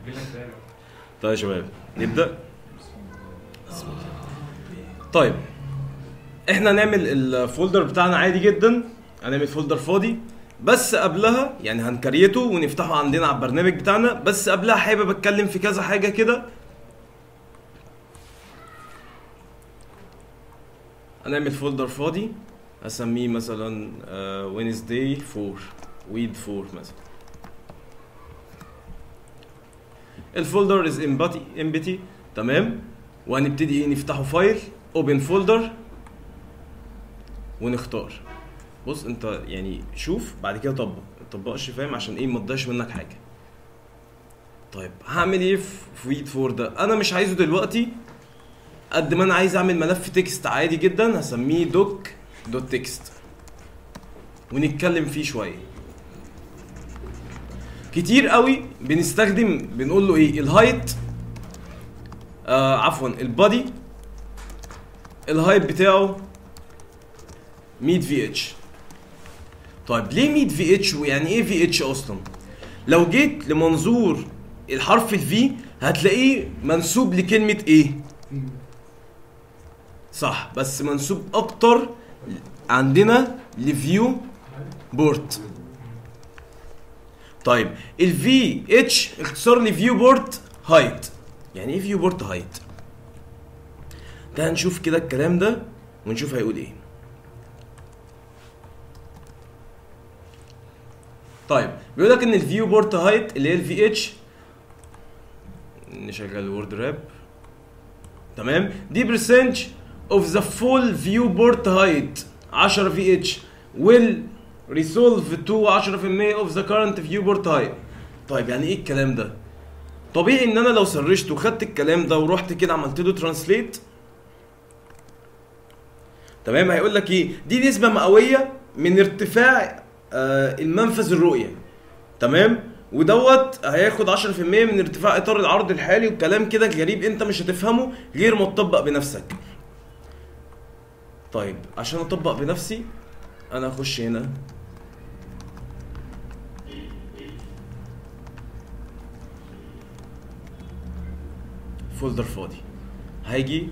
طيب يا شباب نبدا طيب احنا هنعمل الفولدر بتاعنا عادي جدا هنعمل فولدر فاضي بس قبلها يعني هنكريته ونفتحه عندنا على البرنامج بتاعنا بس قبلها حابب اتكلم في كذا حاجه كده هنعمل فولدر فاضي اسميه مثلا وينزداي 4 ويد 4 مثلا الفولدر از امبتي امبتي تمام وهنبتدي ايه نفتحه فايل اوبن فولدر ونختار بص انت يعني شوف بعد كده طبق ما تطبقش فاهم عشان ايه ما تضيعش منك حاجه طيب هعمل ايه في ويد 4 ده انا مش عايزه دلوقتي قد ما انا عايز اعمل ملف تكست عادي جدا هسميه دوك دوت تكست ونتكلم فيه شويه كتير قوي بنستخدم بنقول له ايه الهايت آه عفوا البادي الهايت بتاعه 100 في اتش طيب ليه 100 في اتش ويعني ايه في اتش اصلا لو جيت لمنظور الحرف الفي هتلاقيه منسوب لكلمه ايه صح بس منسوب اكتر عندنا لفيو بورت طيب الفي اتش اختصار لفيو بورت هايت يعني ايه فيو بورت هايت ده هنشوف كده الكلام ده ونشوف هيقول ايه طيب بيقول لك ان الفيو بورت هايت اللي هي الفي اتش نشغل وورد راب تمام دي برسنج of the full viewport height 10 VH will resolve to 10% of the current viewport height طيب يعني ايه الكلام ده طبيعي ان انا لو سرشت وخدت الكلام ده ورحت كده عملت له ترانسليت تمام هيقول لك ايه دي نسبه مئويه من ارتفاع آه المنفذ الرؤيه تمام ودوت هياخد 10% من ارتفاع اطار العرض الحالي وكلام كده غريب انت مش هتفهمه غير ما تطبق بنفسك طيب عشان اطبق بنفسي انا اخش هنا فولدر فاضي هاجي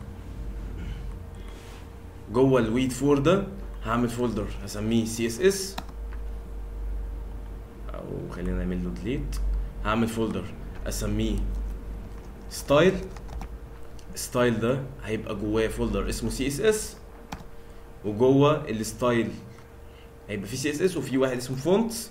جوه الويد فور ده هعمل فولدر هسميه سي اس اس او خلينا نعمل له ديليت هعمل فولدر اسميه ستايل ستايل ده هيبقى جواه فولدر اسمه سي اس اس وجوه الستايل هيبقى في سي اس اس وفي واحد اسمه فونتس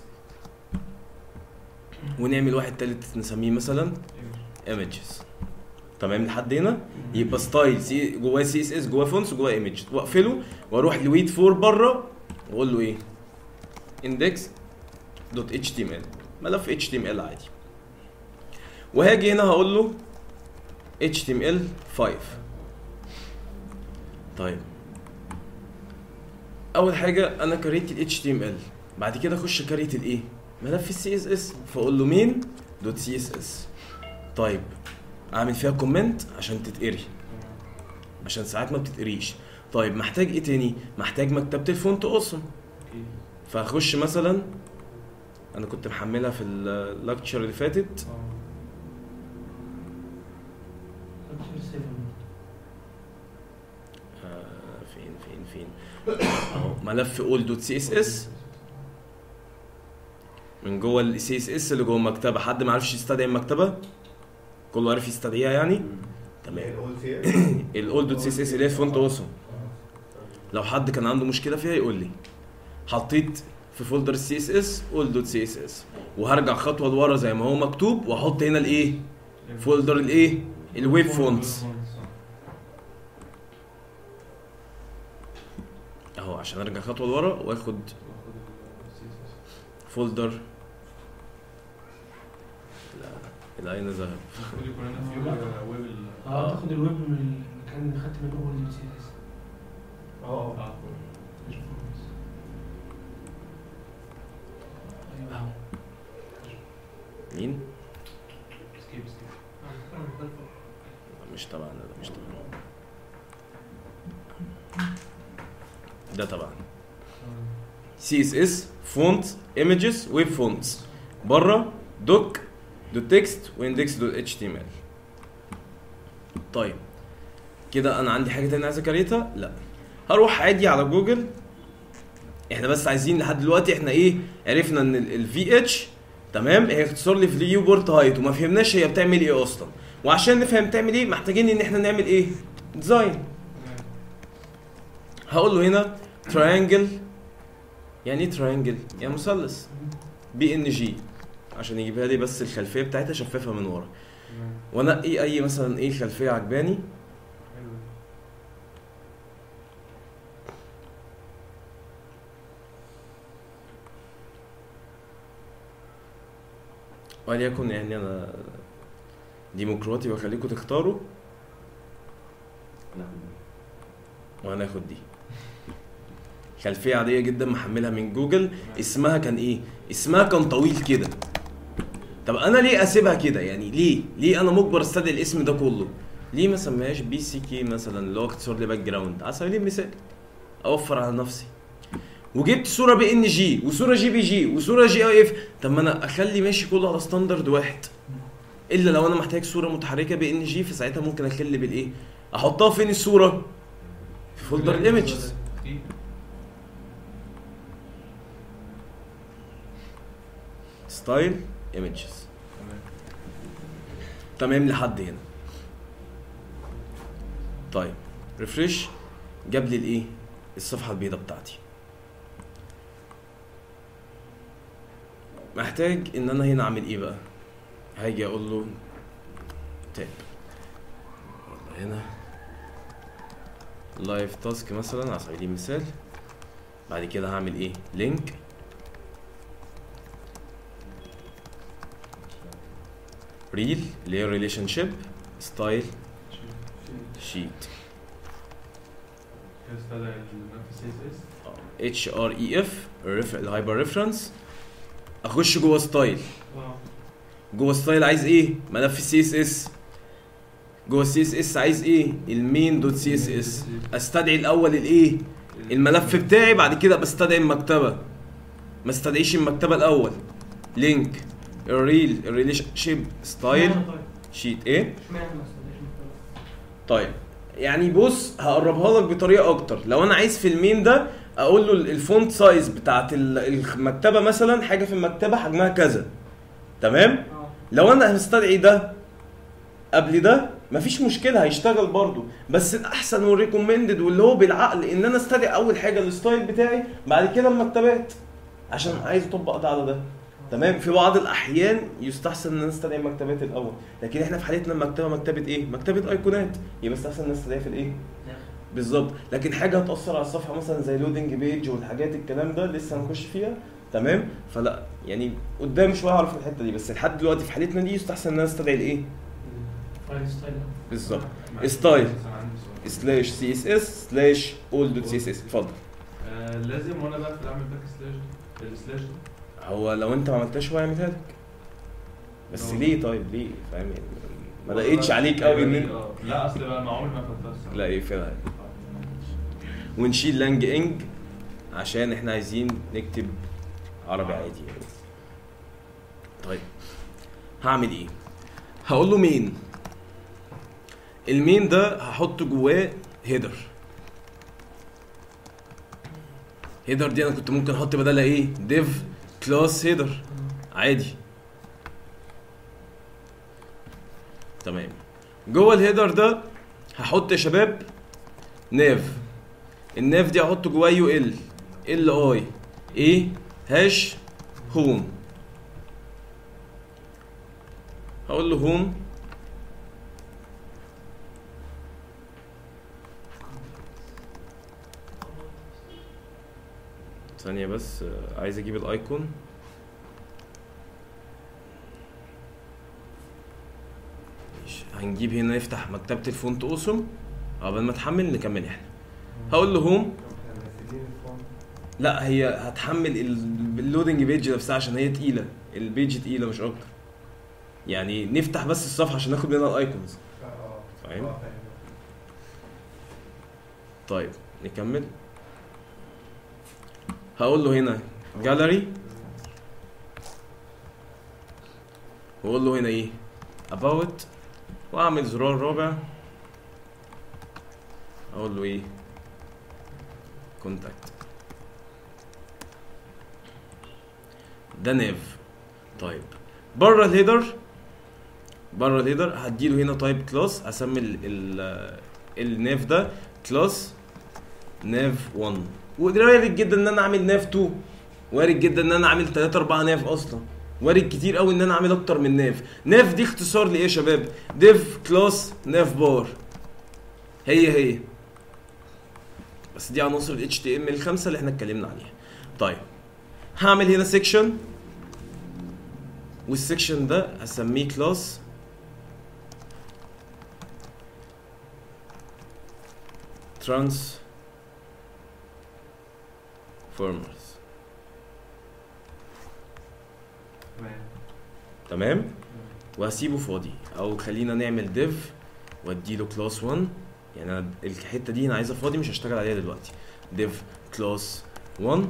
ونعمل واحد تالت نسميه مثلا ايمجز تمام لحد هنا يبقى ستايل سي جواه سي اس اس جواه فونتس وجواه ايمج واقفله واروح لويد فور بره واقول له ايه اندكس دوت اتش تي ام ال ملف اتش تي ام ال عادي وهاجي هنا هقول له HTML5 طيب اول حاجه انا كريت ال HTML بعد كده اخش كريت الايه ملف السي اس اس فاقول له مين دوت سي اس اس طيب اعمل فيها كومنت عشان تتقري عشان ساعات ما بتتقريش طيب محتاج ايه تاني محتاج مكتبه الفونت اوسم فاخش مثلا انا كنت محملها في اللكتشر اللي فاتت آه، فين فين فين اهو ملف اول دوت سي اس اس من جوه السي اس اس اللي جوه المكتبه حد ما عرفش يستدعي المكتبه كله عارف يستدعيها يعني تمام الاول دوت سي اس اس اللي هي فونت اوسم لو حد كان عنده مشكله فيها يقول لي حطيت في فولدر السي اس اس اول دوت سي اس اس وهرجع خطوه لورا زي ما هو مكتوب واحط هنا الايه فولدر الايه الويب فونتس اهو عشان ارجع خطوه لورا واخد فولدر لا الى اين ذهب اه تاخد الويب من المكان اللي خدت منه اول سي اس اه اهو مين سكيب سكيب مش تبعنا ده مش تبعنا ده تبعنا سي اس اس فونت ايمجز ويب فونتس بره دوك دوت تكست واندكس دوت اتش تي ام ال طيب كده انا عندي حاجه تانية عايز اكريتها لا هروح عادي على جوجل احنا بس عايزين لحد دلوقتي احنا ايه عرفنا ان الفي اتش تمام هي اختصار لفيو بورت هايت وما فهمناش هي بتعمل ايه اصلا وعشان نفهم تعمل ايه محتاجين ان احنا نعمل ايه ديزاين هقول له هنا تراينجل يعني ايه تراينجل يعني مثلث بي ان جي عشان يجيبها لي بس الخلفيه بتاعتها شفافه من ورا وانقي اي مثلا ايه خلفيه عجباني وليكن يعني انا ديمقراطي واخليكم تختاروا وهناخد دي خلفيه عاديه جدا محملها من جوجل اسمها كان ايه اسمها كان طويل كده طب انا ليه اسيبها كده يعني ليه ليه انا مجبر استدعي الاسم ده كله ليه ما سميهاش بي سي كي مثلا اللي هو اختصار لباك جراوند على سبيل المثال اوفر على نفسي وجبت صوره بي ان جي وصوره جي بي جي وصوره جي اي اف طب ما انا اخلي ماشي كله على ستاندرد واحد الا لو انا محتاج صوره متحركه بي ان جي فساعتها ممكن اخلي بالايه احطها فين الصوره في فولدر الايمجز ستايل ايمجز تمام لحد هنا طيب ريفريش جاب لي الايه الصفحه البيضاء بتاعتي محتاج ان انا هنا اعمل ايه بقى هاجي اقول له تاب والله هنا لايف تاسك مثلا على سبيل المثال بعد كده هعمل ايه لينك ريل اللي هي ريليشن شيب ستايل شيت استدعي المنافس سي اس اس اتش ار اي اف الهايبر ريفرنس اخش جوه ستايل اه جوه ستايل عايز ايه ملف السي اس اس جوه السي اس اس عايز ايه المين دوت سي اس اس استدعي الاول الايه الملف بتاعي بعد كده بستدعي المكتبه ما استدعيش المكتبه الاول لينك الريل الريليشن شيب ستايل اشمعنى طيب؟ شيت ايه اشمعنى ما استناش مكتبة؟ طيب يعني بص هقربها لك بطريقه اكتر لو انا عايز في المين ده اقول له الفونت سايز بتاعت ال- المكتبه مثلا حاجه في المكتبه حجمها كذا تمام اه لو انا هستدعي ده قبل ده مفيش مشكله هيشتغل برضه بس الاحسن والريكومندد واللي هو بالعقل ان انا استدعي اول حاجه الستايل بتاعي بعد كده المكتبات عشان عايز اطبق ده على ده تمام في بعض الاحيان يستحسن ان انا استدعي المكتبات الاول لكن احنا في حالتنا المكتبه مكتبه ايه مكتبه ايقونات يبقى يستحسن ان نستدعيها في الايه بالظبط لكن حاجه هتاثر على الصفحه مثلا زي لودنج بيج والحاجات الكلام ده لسه هنخش فيها تمام فلا يعني قدام شويه هعرف الحته دي بس لحد دلوقتي في حالتنا دي يستحسن ان انا استدعي الايه فايل ستايل بالظبط معلش، ستايل. بس أنا عندي سؤال. سلاش سي اس اس سلاش اول دوت سي اس اس اتفضل آه، لازم وانا بقفل اعمل باك سلاش السلاش ده هو لو انت ما عملتهاش هو هيعملها لك بس نعم. ليه طيب ليه فاهم يعني ما لقيتش عليك قوي ان انت آه، لا اصل بقى ما عمري ما قفلتها الصراحة. لا ايه فعلا آه. ونشيل لانج انج عشان احنا عايزين نكتب عربي عادي يعني طيب هعمل ايه هقول له مين المين ده هحط جواه هيدر هيدر دي انا كنت ممكن احط بدلها ايه ديف كلاس هيدر عادي تمام جوه الهيدر ده هحط يا شباب ناف الناف دي هحط جواه يو ال ال اي ايه هاش هوم هقول له هوم ثانية بس آه، عايز اجيب الايكون ماشي، هنجيب هنا نفتح مكتبة الفونت اوسم قبل ما تحمل نكمل احنا هقول له هوم لا هي هتحمل ال- اللودنج بيج نفسها عشان هي تقيله البيج تقيله مش اكتر يعني نفتح بس الصفحه عشان ناخد منها الايكونز فاهم طيب نكمل هقول له هنا جاليري واقول له هنا ايه about واعمل زرار رابع اقول له ايه كونتاكت ده نيف طيب بره الهيدر بره الهيدر هديله هنا تايب كلاس هسمي ال ال النيف ده كلاس نيف 1 وارد جدا ان انا اعمل نيف 2 وارد جدا ان انا اعمل 3 4 نيف اصلا وارد كتير قوي ان انا اعمل اكتر من نيف نيف دي اختصار لايه يا شباب ديف كلاس نيف بار هي هي بس دي عناصر ال HTML الخمسه اللي احنا اتكلمنا عليها طيب هعمل هنا سيكشن والسيكشن ده هسميه كلاس ترانس فورمرز تمام تمام وهسيبه فاضي او خلينا نعمل ديف واديله كلاس 1 يعني انا الحته دي انا عايزها فاضي مش هشتغل عليها دلوقتي ديف كلاس 1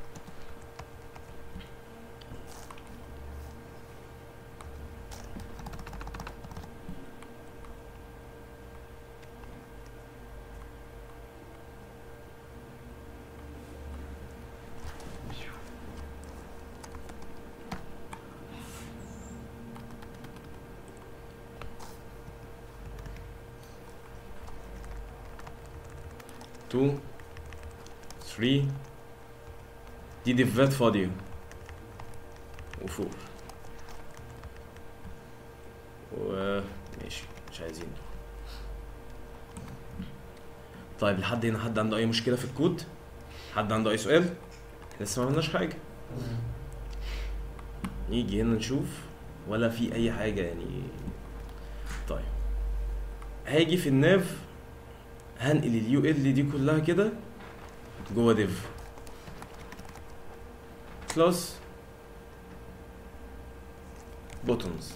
2 3 دي ديفات فاضية وفور وماشي مش عايزين دول طيب لحد هنا حد عنده اي مشكلة في الكود حد عنده اي سؤال لسه ما عملناش حاجة نيجي هنا نشوف ولا في اي حاجة يعني طيب هاجي في الناف هنقل اليو ال دي كلها كده جوه ديف كلاس بوتنز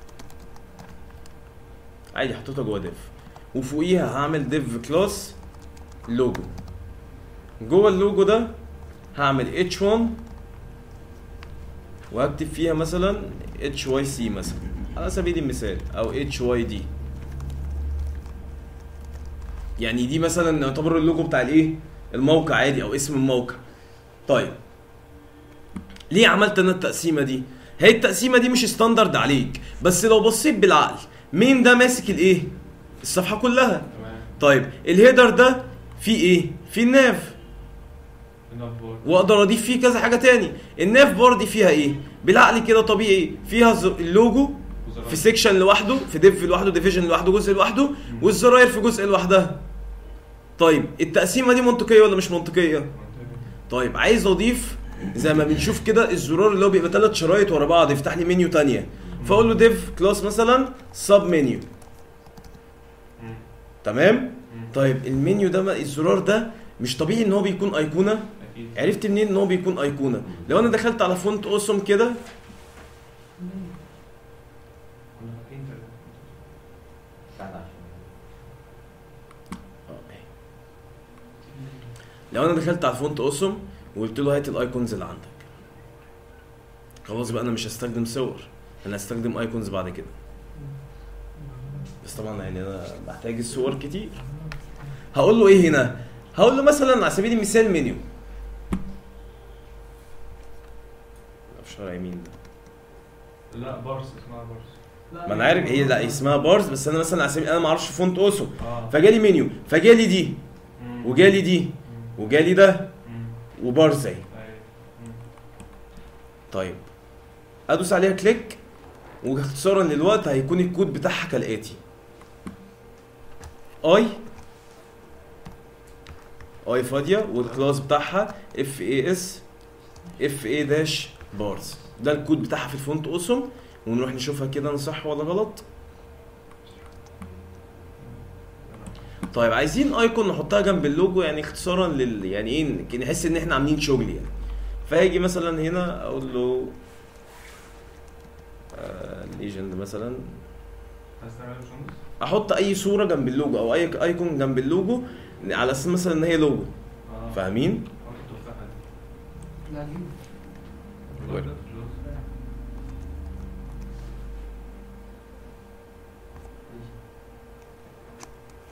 عادي حطيتها جوه ديف وفوقيها هعمل ديف كلاس لوجو جوه اللوجو ده هعمل h1 وهكتب فيها مثلا hyc مثلا على سبيل المثال او hyd يعني دي مثلا نعتبر اللوجو بتاع الايه الموقع عادي او اسم الموقع طيب ليه عملت انا التقسيمه دي هي التقسيمه دي مش ستاندرد عليك بس لو بصيت بالعقل مين ده ماسك الايه الصفحه كلها تمام طيب الهيدر ده فيه ايه فيه الناف enough board واقدر اضيف فيه كذا حاجه تاني الناف بار دي فيها ايه بالعقل كده طبيعي فيها ز- اللوجو وزراير. في سيكشن لوحده في ديف لوحده ديفيجن لوحده جزء لوحده والزراير في جزء لوحدها طيب التقسيمه دي منطقيه ولا مش منطقيه منطقي. طيب عايز اضيف زي ما بنشوف كده الزرار اللي هو بيبقى ثلاث شرايط ورا بعض يفتح لي منيو تانية فاقول له ديف كلاس مثلا سب منيو مم. تمام مم. طيب المنيو ده ما- الزرار ده مش طبيعي ان هو بيكون ايقونه اكيد عرفت منين ان هو بيكون ايقونه لو انا دخلت على فونت اوسم كده كنا فاكرين كده. لو انا دخلت على فونت اوسم وقلت له هات الايكونز اللي عندك خلاص بقى انا مش هستخدم صور انا هستخدم ايكونز بعد كده بس طبعا يعني انا بحتاج الصور كتير هقول له ايه هنا هقول له مثلا على سبيل المثال منيو في شارع يمين ده لا بارس اسمها بارس ما انا عارف هي لا اسمها بارز بس انا مثلا على سبيل انا ما اعرفش فونت اوسم اه فجالي منيو فجالي دي مم. وجالي دي مم. وجالي ده مم. وبارز اهي أيوة. مم. طيب ادوس عليها كليك واختصارا للوقت هيكون الكود بتاعها كالاتي اي اي فاضيه والكلاس بتاعها اف اي اس اف اي داش بارز ده الكود بتاعها في الفونت اوسم ونروح نشوفها كده إن صح ولا غلط طيب عايزين ايكون نحطها جنب اللوجو يعني اختصارا لل يعني ايه نحس ان احنا عاملين شغل يعني فهاجي مثلا هنا اقول له ليجند مثلا عايز تعمل ايه يا باشمهندس؟ احط اي صوره جنب اللوجو او اي ايكون جنب اللوجو على اساس مثلا ان هي لوجو اه فاهمين ممكن التفاحة دي. لا دي الواد ده في الجوز.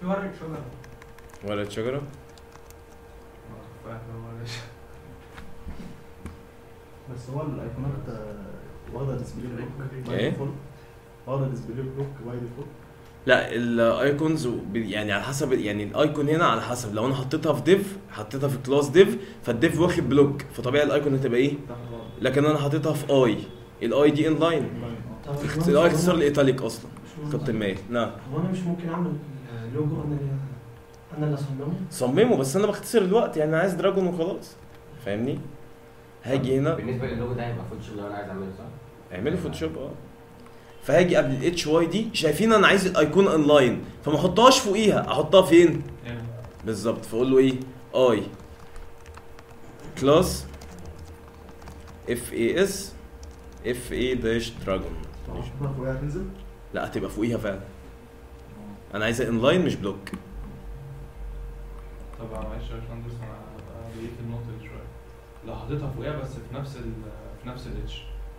في ورقه شجره ورقه شجره تفاح ولا شيء. بس هو الايقونات آه، واخده ديسبلاي بلوك باي إيه؟ ديفولت واخده ديسبلاي بلوك باي ديفولت لا الايكونز ب- يعني على حسب يعني الايكون هنا على حسب لو انا حطيتها في ديف حطيتها في كلاس ديف فالديف واخد بلوك فطبيعي الايكون هتبقى ايه تحت بعض. لكن انا حطيتها في اي الاي دي ان لاين لاين، آه. طب الاي اختصار الايتاليك اصلا مش مهم. كابتن ماهر نعم هو انا مش ممكن اعمل لوجو انا اللي انا اللي اصممه صممه بس انا بختصر الوقت يعني انا عايز دراجون وخلاص فاهمني هاجي هنا بالنسبه للوجو ده هيبقى فوتوشوب لو انا عايز اعمله صح؟ اعملي فوتوشوب اه فهاجي قبل الاتش واي دي شايفين انا عايز الايقونه اونلاين فما احطهاش فوقيها احطها فين يعني بالظبط فاقول له ايه اي كلاس اف اي اس اف اي داش دراجون مش بقى فوقيها هتنزل لا هتبقى فوقيها فعلا انا عايزها انلاين مش بلوك طب معلش يا باشمهندس انا بقيت في النقطه دي شويه لو حطيتها فوقيها بس في نفس ال في نفس الاتش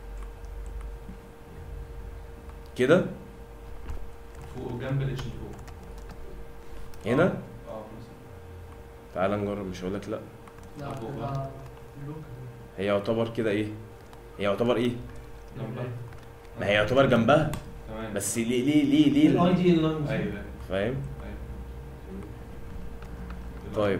كده فوق جنب الاتش اللي فوق هنا اه مثلا تعال نجرب مش هقول لك لا لا طب هتبقى لوجو هي يعتبر كده ايه هي يعتبر ايه جنبها ما هي يعتبر جنبها تمام بس ليه ليه ليه ليه الاي دي اللاين ايوه ايوه فاهم ايوه طيب.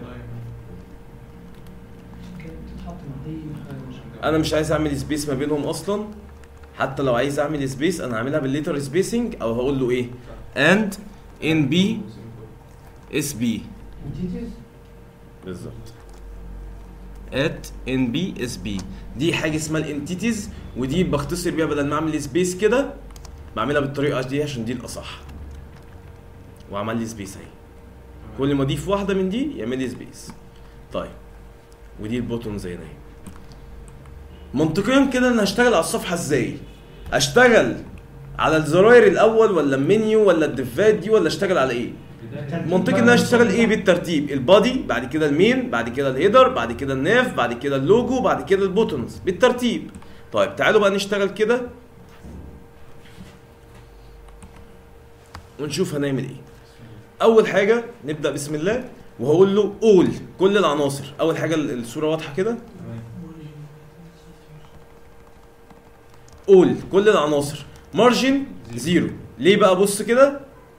تتحط مع اي حاجه انا مش عايز اعمل سبيس ما بينهم اصلا حتى لو عايز اعمل سبيس انا هعملها بالليتر سبيسنج او هقول له ايه اند ان بي اس بي انتيتيز بالظبط at ان بي اس بي دي حاجه اسمها الانتيتيز ودي بختصر بيها بدل ما اعمل سبيس كده بعملها بالطريقه دي عشان دي الاصح وعمل لي سبيس اهي كل ما اضيف واحده من دي يعمل لي سبيس طيب ودي البوتون زي ما هي منطقيا كده انا هشتغل على الصفحه ازاي اشتغل على الزراير الاول ولا المنيو ولا الدفات دي ولا اشتغل على ايه منطقي ان انا اشتغل ايه بالترتيب البادي بعد كده المين بعد كده الهيدر بعد كده الناف بعد كده اللوجو بعد كده البوتونز بالترتيب طيب تعالوا بقى نشتغل كده ونشوف هنعمل ايه اول حاجه نبدا بسم الله وهقول له قول كل العناصر اول حاجه الصوره واضحه كده تمام قول كل العناصر مارجن زيرو ليه بقى بص كده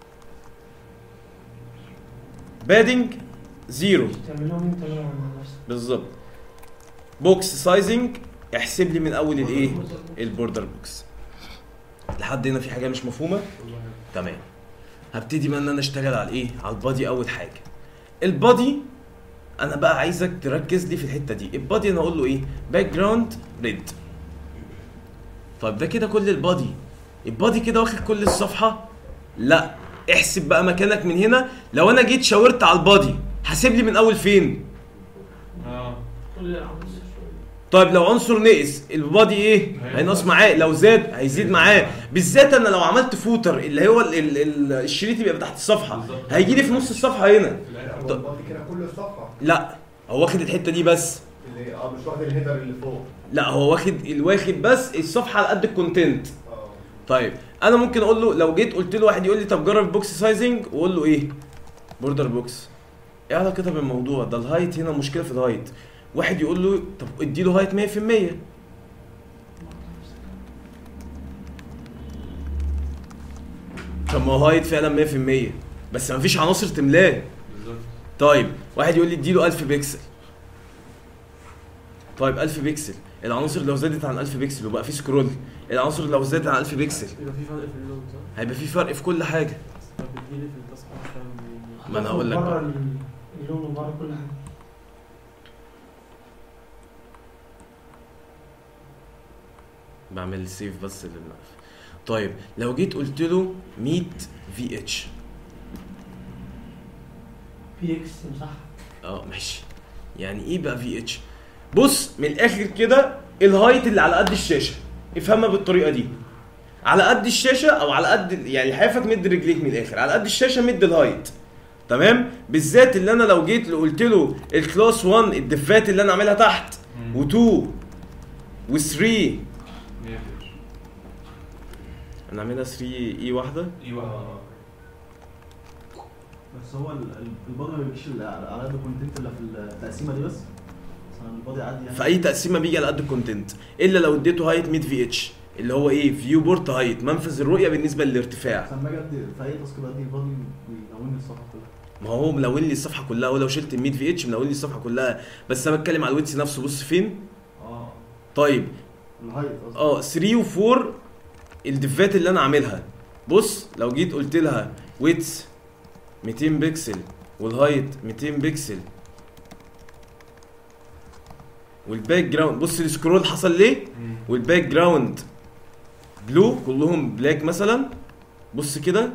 بادنج زيرو تعملهم انت بقى مع نفسك بالظبط بوكس سايزنج احسب لي من اول الايه البوردر بوكس لحد هنا في حاجه مش مفهومه تمام هبتدي بقى ان انا اشتغل على الايه على البادي اول حاجه البادي انا بقى عايزك تركز لي في الحته دي البادي انا اقول له ايه باك جراوند ريد طيب ده كده كل البادي البادي كده واخد كل الصفحه لا احسب بقى مكانك من هنا لو انا جيت شاورت على البادي حاسب لي من اول فين اه كل العناصر طيب لو عنصر نقص البادي ايه هينقص معاه لو زاد هيزيد معاه بالذات انا لو عملت فوتر اللي هو ال ال ال الشريط يبقى تحت الصفحه بالظبط. هيجي لي في نص الصفحه هنا في الاخر هو الباقي كده كل الصفحه لا هو واخد الحته دي بس اللي اه مش واخد الهيدر اللي فوق لا هو واخد الواخد بس الصفحه على قد الكونتنت اه طيب انا ممكن اقول له لو جيت قلت له واحد يقول لي طب جرب بوكس سايزنج واقول له ايه بوردر بوكس ايه علاقتها بالموضوع ده الهايت هنا مشكله في الهايت واحد يقول له طب ادي له هايت 100% طب ما هو هايت فعلا 100% بس ما فيش عناصر تملاه بالظبط طيب واحد يقول لي اديله 1000 بكسل طيب 1000 بكسل العناصر لو زادت عن 1000 بكسل وبقى في سكرول العناصر لو زادت عن 1000 بكسل يبقى في فرق في اللون صح؟ هيبقى في فرق في كل حاجه طب بتجيلي في التصحيح مش فاهم يعني. ما انا هقول لك بره بقى. ال- اللون وبره كل حاجه بعمل سيف بس للملف طيب لو جيت قلت له 100 في اتش في اكس صح اه ماشي يعني ايه بقى في اتش بص من الاخر كده الهايت اللي على قد الشاشه افهمها بالطريقه دي على قد الشاشه او على قد يعني حافك مد رجليك من الاخر على قد الشاشه مد الهايت تمام بالذات اللي انا لو جيت قلت له الكلاس 1 الدفات اللي انا عاملها تحت و2 و3 100 انا عاملها 3 اي واحده ايوه بس هو ال- ال- البادي ما بيجيش إلا على على قد الكونتنت اللي في التقسيمه دي بس مثلا البادي عادي يعني في اي تقسيمه بيجي على قد الكونتنت الا لو اديته هايت 100 في اتش اللي هو ايه فيو بورت هايت منفذ الرؤيه بالنسبه للارتفاع لما اجي أدي في اي تاسك بدي البادي بيلون لي الصفحه كلها ما هو ملون لي الصفحه كلها ولو شلت ال 100 في اتش ملون لي الصفحه كلها بس انا بتكلم على الويتس نفسه بص فين اه طيب الهايت قصدي اه 3 و4 الدفات اللي انا عاملها بص لو جيت قلت لها ويتس 200 بكسل والهايت 200 بكسل والباك جراوند بص السكرول حصل ليه والباك جراوند بلو كلهم بلاك مثلا بص كده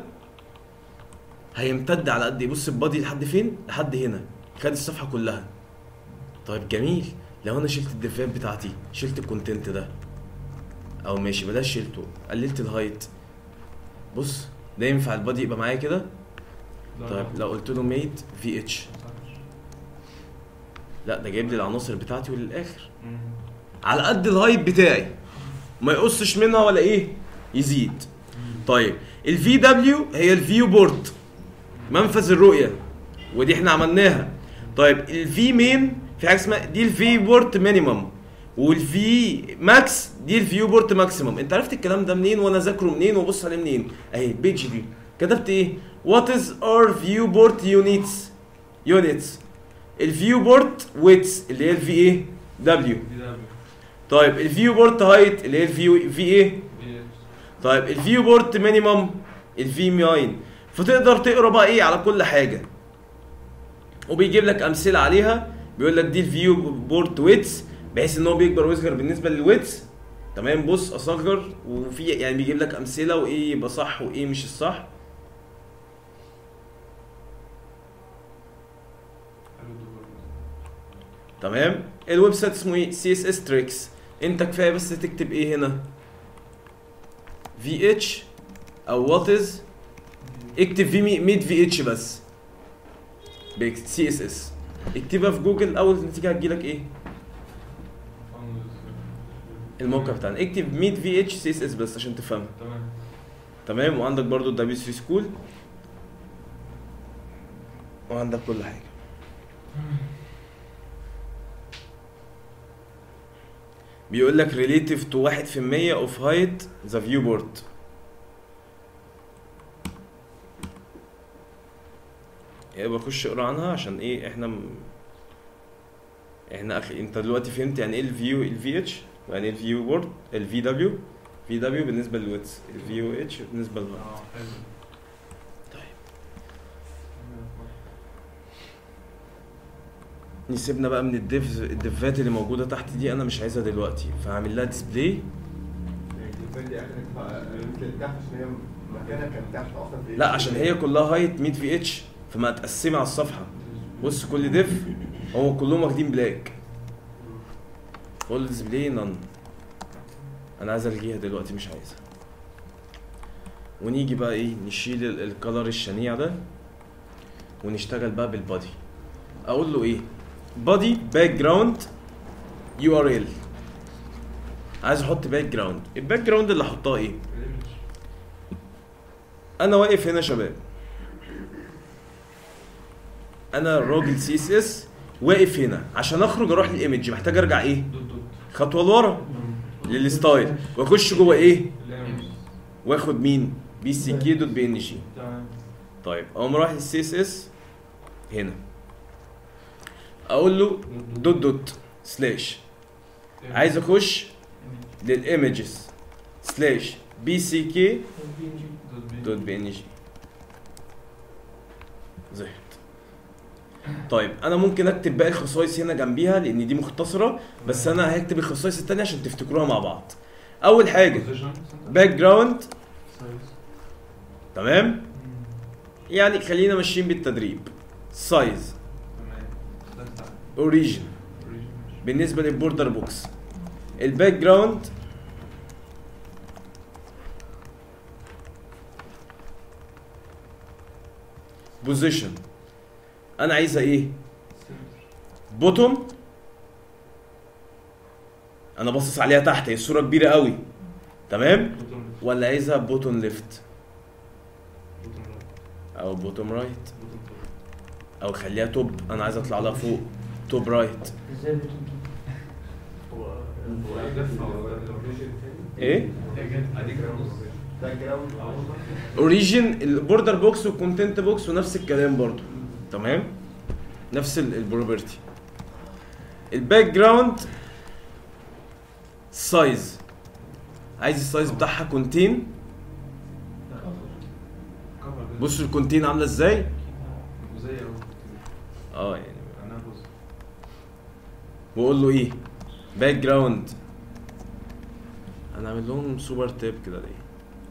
هيمتد على قد ايه بص البادي لحد فين لحد هنا خد الصفحه كلها طيب جميل لو انا شلت الدفات بتاعتي شلت الكونتنت ده او ماشي بلاش شلته قللت الهايت بص ده ينفع البادي يبقى معايا كده طيب لو قلت له ميد في اتش لا ده جايب لي العناصر بتاعتي وللاخر على قد الهايت بتاعي ما يقصش منها ولا ايه يزيد طيب الفي دبليو هي الفيو بورت منفذ الرؤيه ودي احنا عملناها طيب الفي مين في حاجه اسمها دي الفي بورت مينيمم والفي ماكس دي الفيو بورت ماكسيمم انت عرفت الكلام ده منين وانا ذاكره منين وابص عليه منين اهي البيج دي كتبت ايه وات از اور فيو بورت يونتس يونتس الفيو بورت ويتس اللي هي الفي ايه دبليو طيب الفيو بورت هايت اللي هي الفي في ايه طيب الفيو بورت مينيمم الفي ماين فتقدر تقرا بقى ايه على كل حاجه وبيجيب لك امثله عليها بيقول لك دي الفيو بورت ويتس بحيث ان هو بيكبر ويصغر بالنسبه للويتس تمام بص اصغر وفي يعني بيجيب لك امثله وايه يبقى صح وايه مش الصح تمام الويب سايت اسمه ايه سي اس اس تريكس انت كفايه بس تكتب ايه هنا في اتش او وات از اكتب في ميد في اتش بس سي اس اس اكتبها في جوجل اول نتيجه هتجيلك ايه الموقع بتاعنا اكتب ميد في اتش سي اس اس بس عشان تفهمها تمام تمام وعندك برضو الدبليو 3 سكول وعندك كل حاجه بيقول لك relative to 1% of height the viewport يبقى بخش اقرا عنها عشان ايه احنا م... احنا اخي انت دلوقتي فهمت يعني ايه الفيو الفي اتش يعني ايه الفيو بورد الفي دبليو في دبليو بالنسبه للويتس الفيو اتش بالنسبه للهايت اه حلو طيب. نسيبنا بقى من الديفز الديفات اللي موجوده تحت دي انا مش عايزها دلوقتي فهعمل لها ديسبلاي يعني الديفايد دي اخر يمكن تحت عشان هي مكانها كان تحت اصلا في لا عشان هي كلها هايت 100 في اتش فمتقسمه على الصفحه بص كل ديف هو كلهم واخدين بلاك فول ديسبلاي نون انا عايز الغيها دلوقتي مش عايزها ونيجي بقى ايه نشيل ال- الكلر الشنيع ده ونشتغل بقى بالبادي اقول له ايه بادي باك جراوند يو ار ال عايز احط باك جراوند الباك جراوند اللي احطها ايه انا واقف هنا يا شباب انا راجل سي اس اس واقف هنا عشان اخرج اروح للايمج محتاج ارجع ايه دوت دوت خطوه لورا للستايل واخش جوه ايه اللي واخد مين بي سي كي دوت بي ان جي تمام طيب اقوم رايح للسي اس اس هنا اقول له دوت دوت سلاش عايز اخش للايمجز سلاش بي سي كي دوت بي ان جي ظهرت طيب انا ممكن اكتب باقي الخصائص هنا جنبيها لان دي مختصره بس انا هكتب الخصائص التانية عشان تفتكروها مع بعض اول حاجه باك جراوند تمام يعني خلينا ماشيين بالتدريب سايز تمام ده بتاع اوريجن origin. بالنسبه للبوردر بوكس الباك جراوند بوزيشن انا عايزها ايه بوتوم انا باصص عليها تحت هي الصوره كبيره قوي تمام Bottom left. ولا عايزها بوتون ليفت Bottom right. او بوتوم رايت Bottom top. او خليها توب انا عايز اطلع لها فوق توب رايت ازاي بتقول هو هو دفع ولا ايه اديك نص ده جراوند اوريجين البوردر بوكس والكونتنت بوكس ونفس الكلام برضو تمام نفس البروبرتي الباك جراوند سايز عايز السايز بتاعها كونتين بصوا الكونتين عامله ازاي زي اهو اه يعني انا بص واقول له ايه باك جراوند انا اعمل لهم سوبر تيب كده ليه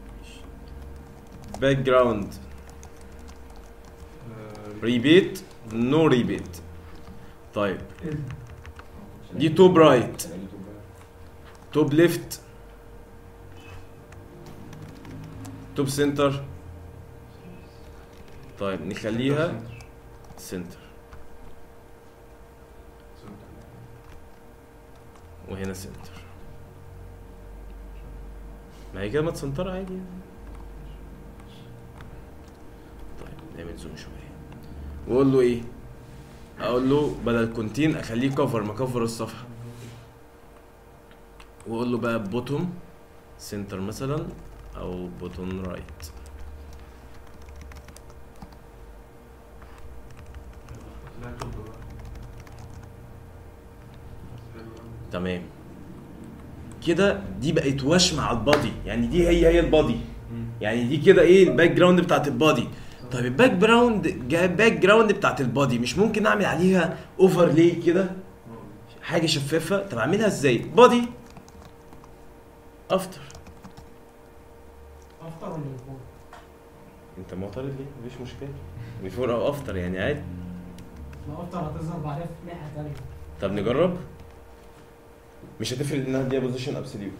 باك جراوند ريبيت نو ريبيت طيب دي توب رايت توب ليفت توب سنتر طيب نخليها سنتر وهنا سنتر ما هي كده متسنترة عادي يعني. طيب نعمل زوم شوية واقول له ايه اقول له بدل كونتين اخليه كفر مكفر الصفحة واقول له بقى بوتوم سنتر مثلا او بوتون رايت لا توب بقى تمام كده دي بقت وشم على البادي يعني دي هي هي البادي يعني دي كده ايه الباك جراوند بتاعت البادي طيب الباك جراوند الباك جراوند بتاعت البادي مش ممكن اعمل عليها اوفرلاي كده حاجه شفافه طب اعملها ازاي بادي افتر افطر ولا بفور؟ انت معترض ليه مفيش مشكله بيفور او افتر يعني عادي لو افطر هتظهر بعدها في ناحيه تانيه طب نجرب مش هتفرق انها دي بوزيشن ابسوليوت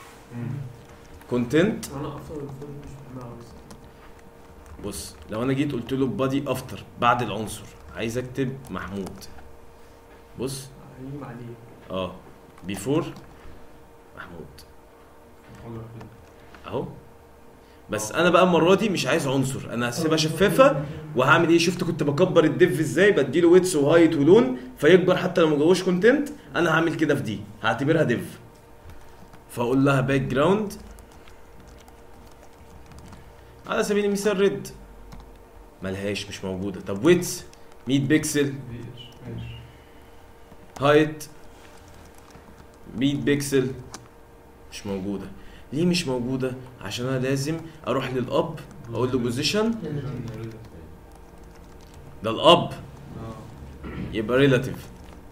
كونتنت انا افضل الفول مش بحبها بس بص لو انا جيت قلت له بادي افتر بعد العنصر عايز اكتب محمود بص هيجي عليه اه بيفور محمود اهو بس انا بقى المره دي مش عايز عنصر انا هسيبها شفافه وهعمل ايه شفت كنت بكبر الديف ازاي بديله ويتس وهايت ولون فيكبر حتى لو ما جوش كونتنت انا هعمل كده في دي هعتبرها ديف فاقول لها باك جراوند على سبيل المثال ريد ملهاش مش موجوده طب ويتس 100 بكسل ماشي هايت 100 بكسل مش موجوده ليه مش موجوده عشان انا لازم اروح للاب اقول له بوزيشن ده الاب يبقى ريلاتيف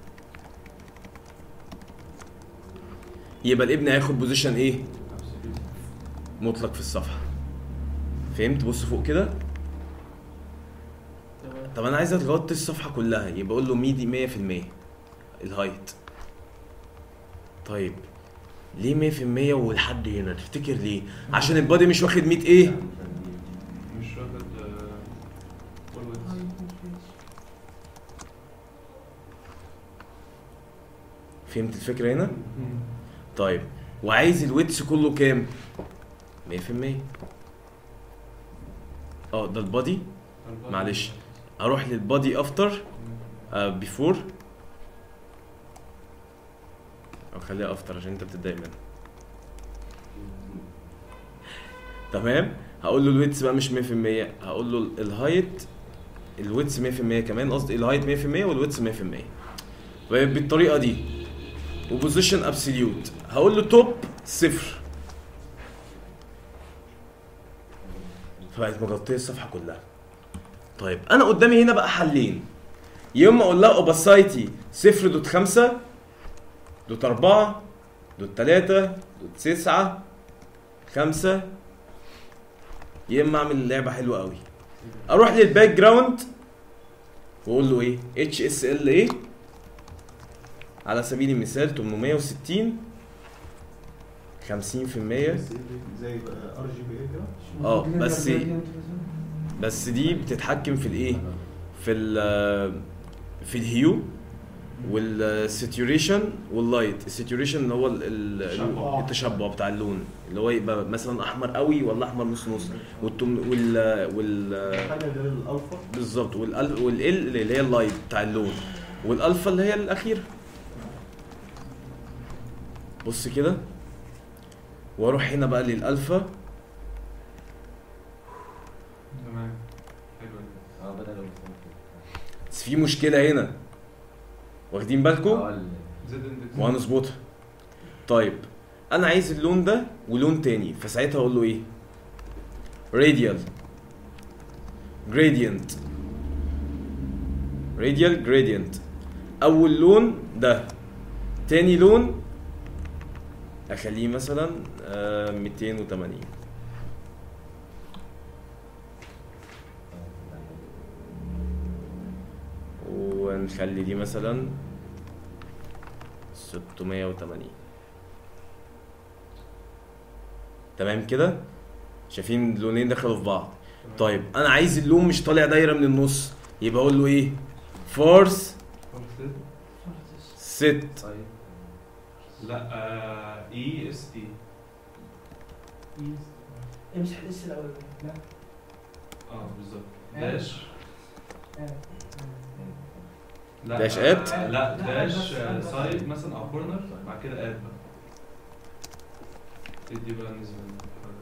يبقى الابن هياخد بوزيشن ايه مطلق في الصفحه فهمت بص فوق كده تمام طب انا عايز اغطي الصفحه كلها يبقى اقول له ميدي 100% الهايت طيب ليه 100% ولحد هنا تفتكر ليه عشان البادي مش واخد 100 ايه مش واخد فول ويتس فهمت الفكره هنا طيب وعايز الويتس كله كام 100% اه ده البادي معلش. اروح للبادي افتر بيفور او خليها افتر عشان انت بتتضايق منها تمام هقول له الويتس بقى مش 100% هقول له الهايت الويتس 100% كمان قصدي الهايت 100% والويتس 100% بالطريقه دي وبوزيشن ابسوليوت هقول له توب صفر فبقت مغطيه الصفحه كلها طيب انا قدامي هنا بقى حلين يا اما اقول لها اوباسايتي 0 دوت 5 دوت 4 دوت 3 دوت 9 5 يا اما اعمل لعبه حلوه قوي اروح للباك جراوند واقول له ايه اتش اس ال ايه على سبيل المثال 860 50% زي ار جي بي كده اه بس بس دي بتتحكم في الايه في ال في الهيو والساتوريشن واللايت الساتوريشن اللي هو ال- ال- التشبع. التشبع بتاع اللون اللي هو يبقى مثلا احمر قوي ولا احمر نص نص والتم وال وال حاجه غير الالفا بالظبط والال والال اللي هي اللايت بتاع اللون والالفا اللي هي الاخيره بص كده واروح هنا بقى للالفا تمام حلو ده. اه بدل بس في مشكله هنا واخدين بالكم اه زد اندكس وهنظبطها طيب انا عايز اللون ده ولون تاني فساعتها اقول له ايه راديال جريدينت راديال جريدينت اول لون ده تاني لون اخليه مثلا آه 280 ونخلي دي مثلا 680 تمام كده شايفين اللونين دخلوا في بعض تمام. طيب انا عايز اللون مش طالع دايره من النص يبقى اقول له ايه فورس خلاص كده؟ ست طيب لا اي اس تي امسح الاس الاول لا اه بالظبط آه. داش لا داش آه، add؟ لا لا، داش بس- آه، بس- سايد مثلا او كورنر بعد كده اد بقى تدي بقى نسبة للحاجة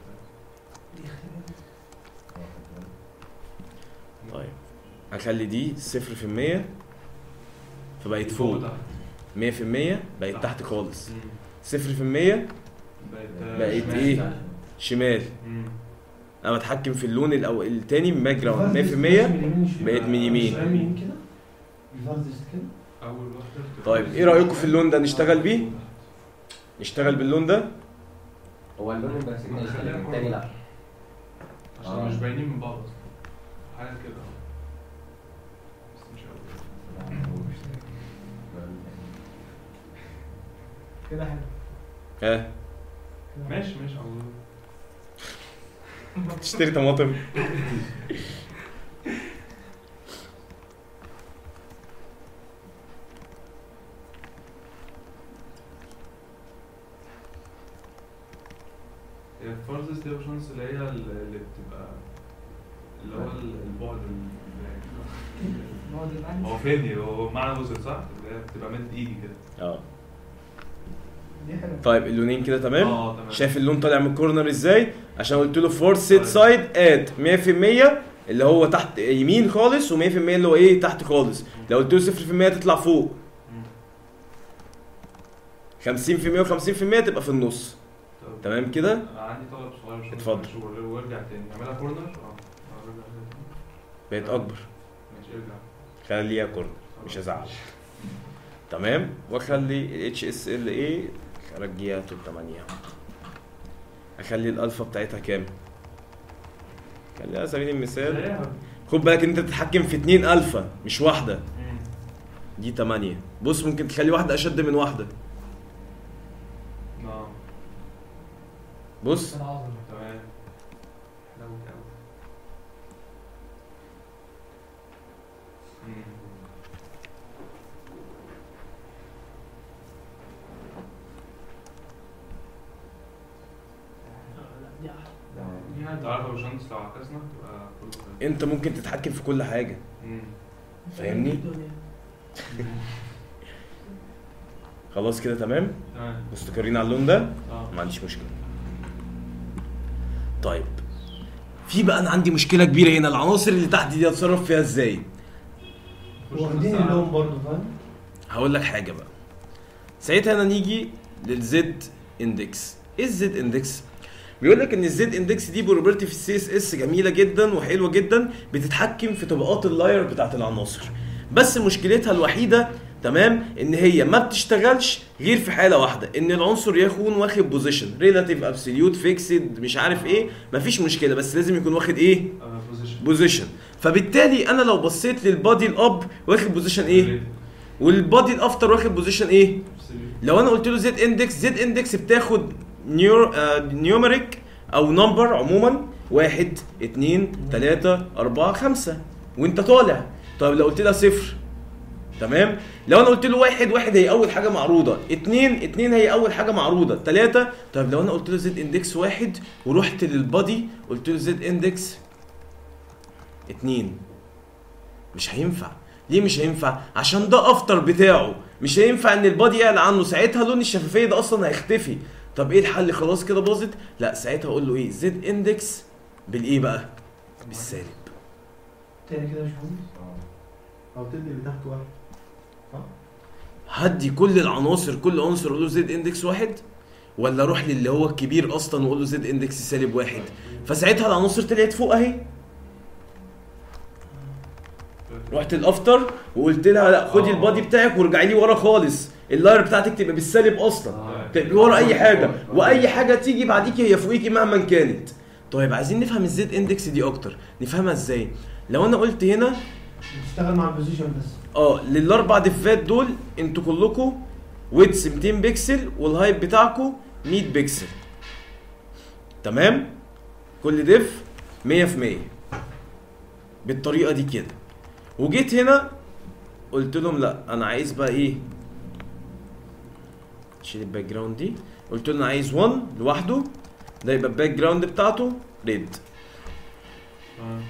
التانية. طيب هخلي دي صفر في المية فبقت فوق تحت. مية في المية بقت تحت. تحت خالص مم. صفر في المية بقت بقت شمال. إيه؟ شمال مم. انا بتحكم في اللون الأول التاني من باك جراوند مية في المية بقت من يمين. شوية من يمين كده الفاردست كده اول واحدة بتبقى- طيب ايه رأيكم في اللون ده نشتغل بيه نشتغل باللون ده هو اللون بس ما ماشي تخليها لكن التاني لا عشان آه. مش باينين من بعض اصلا حاجة كده اهو. بس مش قوي. كده حلو ها كده ماشي ماشي عاوز تشتري طماطم هي الفارزس دي اوبشنز اللي هي اللي بتبقى اللي هو ال- البعد ال- نقعد نتعلم. هو فين هو معنى وصل صح؟ اللي هي بتبقى مد ايدي كده اه دي حلوه طيب اللونين كده تمام اه تمام شايف اللون طالع من الكورنر ازاي عشان قلت له فور سيت سايد اد 100% اللي هو تحت يمين خالص و100% اللي هو ايه تحت خالص لو قلت له 0% تطلع فوق مم. 50% و50% تبقى في النص طب تمام كده عندي طلب صغير شويه اتفضل. معلش، ور- وارجع تاني اعملها كورنر اه آه، ارجع تاني. بقت اكبر ماشي ارجع خليها كورنر مش هزعل تمام واخلي اتش اس ال اي ارجيها 308 اخلي الالفا بتاعتها كام خليها على سبيل المثال زيها. خد بالك ان انت تتحكم في اتنين الفا مش واحده مم. دي 8 بص ممكن تخلي واحده اشد من واحده اه بص العظمه تمام حلوة أوي. مم. لا دي احلى دي انت عارف يا باشمهندس لو عكسنا تبقى كله كده. انت ممكن تتحكم في كل حاجه مم. فاهمني؟ الدنيا. خلاص كده تمام تمام مستقرين على اللون ده اه ما عنديش مشكله طيب في بقى انا عندي مشكله كبيره هنا العناصر اللي تحت دي اتصرف فيها ازاي خش واخدين بس على- اللون برضه فاهم هقول لك حاجه بقى ساعتها انا نيجي للزد اندكس ايه الزد اندكس بيقول لك ان الزد اندكس دي بروبرتي في السي اس اس جميله جدا وحلوه جدا بتتحكم في طبقات اللاير بتاعت العناصر بس مشكلتها الوحيده تمام ان هي ما بتشتغلش غير في حاله واحده ان العنصر يكون واخد بوزيشن ريلاتيف ابسوليوت فيكسد مش عارف ايه مفيش مشكله بس لازم يكون واخد ايه آه، position. بوزيشن فبالتالي انا لو بصيت للبادي الاب واخد بوزيشن ايه والبادي الافتر واخد بوزيشن ايه Absolute. لو انا قلت له زد اندكس زد اندكس بتاخد نيور آه نيوميريك او نمبر عموما واحد اتنين تلاتة اربعة خمسة وانت طالع طيب لو قلت لها صفر تمام لو انا قلت له واحد واحد هي اول حاجه معروضه اتنين اتنين هي اول حاجه معروضه تلاته طيب لو انا قلت له زد اندكس واحد ورحت للبادي قلت له زد اندكس اتنين مش هينفع ليه مش هينفع عشان ده افتر بتاعه مش هينفع ان البادي يعلى عنه ساعتها لون الشفافيه ده اصلا هيختفي طب ايه الحل خلاص كده باظت لا ساعتها اقول له ايه زد اندكس بالايه بقى بالسالب تاني كده يا باشمهندس او تدي اللي تحت واحد هدي كل العناصر كل عنصر اقول له زد اندكس واحد ولا اروح للي هو الكبير اصلا واقول له زد اندكس سالب واحد فساعتها العناصر طلعت فوق اهي رحت الافتر وقلت لها لا خدي آه. البادي بتاعك وارجعي لي ورا خالص اللاير بتاعتك تبقى بالسالب اصلا آه. تبقى ورا اي حاجه واي حاجه تيجي بعديكي هي فوقيكي مهما كانت طيب عايزين نفهم الزد اندكس دي اكتر نفهمها ازاي لو انا قلت هنا بتشتغل مع البوزيشن بس اه للاربع دفات دول انتوا كلكم ويتس 200 بكسل والهايت بتاعكم 100 بكسل تمام كل دف 100 في 100 بالطريقه دي كده وجيت هنا قلت لهم لا انا عايز بقى ايه شيل الباك جراوند دي قلت له انا عايز 1 لوحده ده يبقى الباك جراوند بتاعته ريد آه.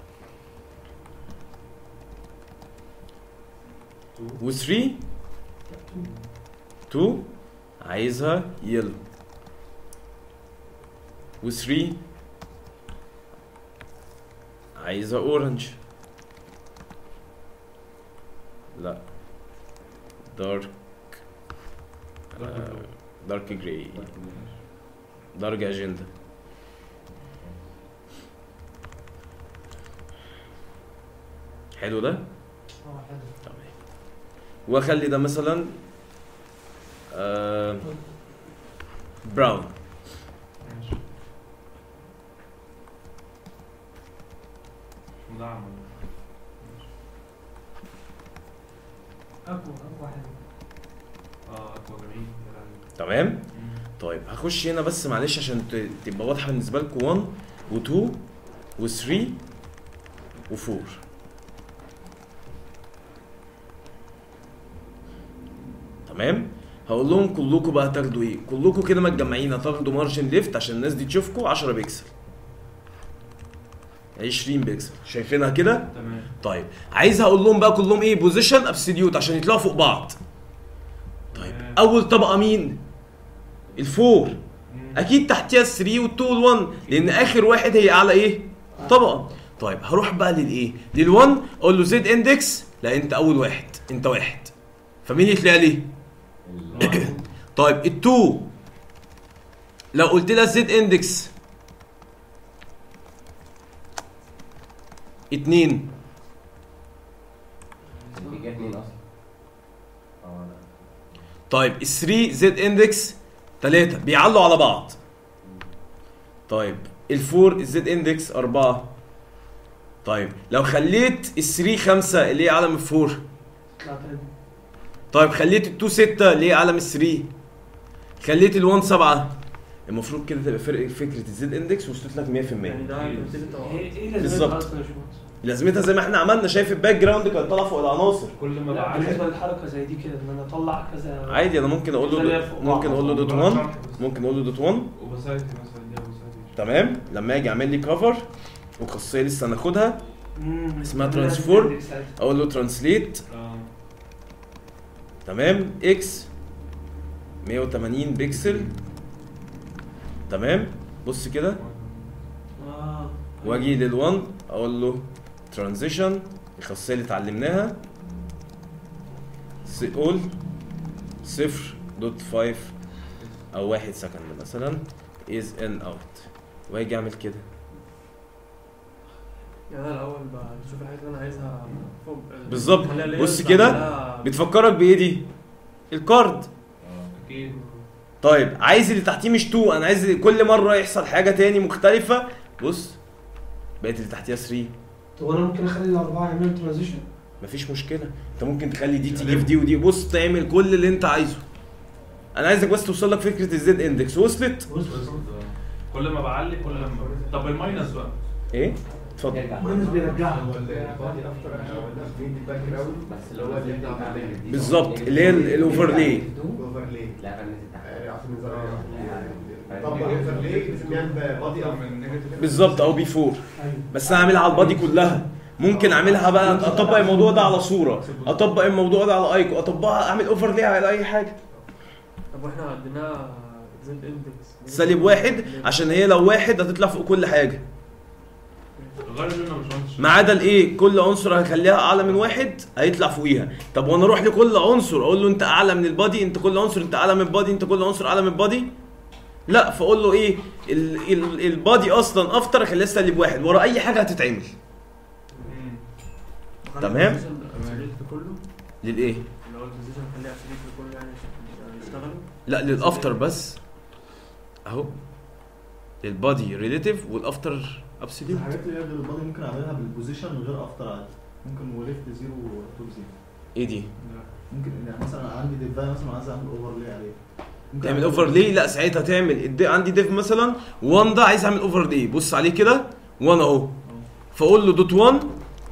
و3 2 عايزها يلو و3 عايزها اورنج لا دارك دارك جراي دارك اجندا حلو ده اه حلو تمام واخلي ده مثلا آه براون ماشي نعم اقوى اقوى حلو اه اقوى جميل يا لهوي. تمام مم. طيب هخش هنا بس معلش عشان ت- تبقى واضحه بالنسبه لكم 1 و2 و3 و4 تمام هقول لهم كلكم بقى هتاخدوا ايه كلكم كده متجمعين هتاخدوا مارجن ليفت عشان الناس دي تشوفكم 10 بكسل 20 بكسل شايفينها كده تمام طيب عايز هقول لهم بقى كلهم ايه بوزيشن ابسوليوت عشان يطلعوا فوق بعض طيب تمام. اول طبقه مين الفور مم. اكيد تحتيها ال 3 وال 2 وال 1 لان اخر واحد هي اعلى ايه طبقه طيب هروح بقى للايه لل1 اقول له زد اندكس لا انت اول واحد انت واحد فمين يطلع لي طيب ال2 لو قلت لها زد اندكس 2 دي جت اتنين اصلا اه لا طيب ال 3 زد اندكس 3 بيعلوا على بعض طيب ال 4 الزد اندكس 4 طيب لو خليت ال 3 5 اللي هي علم ال 4 اطلع تاني طيب خليت ال 2 6 اللي هي علم ال 3 خليت ال 1 7 المفروض كده تبقى فرق فكره الزد اندكس وصلت لك 100% يعني ده تمثيل التوقع ايه ايه بالظبط. لازمتها اصلا يا باشمهندس؟ لازمتها زي ما احنا عملنا شايف الباك جراوند كانت طالعه فوق العناصر كل ما لا بعلم بالنسبه للحركه زي دي كده ان انا اطلع كذا عادي انا ممكن اقول خليها له فوق ممكن بعض. اقول له دوت 1 ممكن اقول له دوت 1 وبسايتي مثلا دي وبسايتي تمام لما اجي اعمل لي كفر وخاصيه لسه هناخدها مم. اسمها تعملها ترانسفورم. بالإندكس ساعتها. اقول له ترانسليت اه تمام اكس 180 بكسل تمام بص كده اه واجي لل1 اقول له ترانزيشن الخاصيه اللي اتعلمناها اول صفر دوت فايف او واحد سكند مثلا از ان اوت واجي اعمل كده يعني انا الاول بشوف الحاجات اللي انا عايزها فوق بالظبط. بخليها layers بص كده. بعملها- بتفكرك بايه دي الكارد اكيد طيب عايز اللي تحتيه مش 2 انا عايز كل مره يحصل حاجه تاني مختلفه بص بقت اللي تحتيها 3 طب انا ممكن اخلي الاربعه يعملوا ترانزيشن مفيش مشكله انت ممكن تخلي دي تيجي في دي ودي بص تعمل كل اللي انت عايزه انا عايزك بس توصل لك فكره الزد اندكس وصلت بص كل ما بعلي كل ما طب الماينس بقى ايه اتفضل يرجع والناس بيرجعها هو البادي افتر احنا قلنا مين الباك جراوند بس اللي هو اللي بتاع بالظبط اللي هي ال- الاوفرلي اوفرلي لا فنزل تحت عشان نظام طبق اوفرلي لازم يعمل بادي اكتر افتر من نيجاتيف بالظبط او بي 4 ايوه بس انا اعملها على البادي كلها ممكن اعملها بقى اطبق الموضوع ده على صوره اطبق الموضوع ده على ايكو اطبقها اعمل اوفرلي على اي حاجه طب واحنا عندنا زد اندكس سالب واحد عشان هي لو واحد هتطلع فوق كل حاجه غير منه مش مهندس ما عدا الايه كل عنصر هخليها اعلى من واحد هيطلع فوقيها طب وانا اروح لكل عنصر اقول له انت اعلى من البادي انت كل عنصر انت اعلى من البادي انت كل عنصر اعلى من البادي لا فاقول له ايه ال- ال- البادي اصلا افتر اخليها سالب واحد ورا اي حاجه هتتعمل مم. تمام. ابسوليت كله للايه اللي هو البوزيشن خليه ابسوليت كله يعني عشان يشتغلوا لا للافتر بس اهو للبادي ريليتيف والافتر ابسوليوت الحاجات اللي هي غير البادي ممكن اعملها بالبوزيشن من غير افتر عادي ممكن وليفت زيرو وتوب زيرو ايه دي ممكن يعني مثلا عندي ديفاي مثلا عايز اعمل اوفرلي عليه ممكن تعمل أعمل اوفرلي لا ساعتها تعمل الد- عندي ديف مثلا 1 ده عايز اعمل اوفرلي بص عليه كده 1 اهو فاقول له دوت 1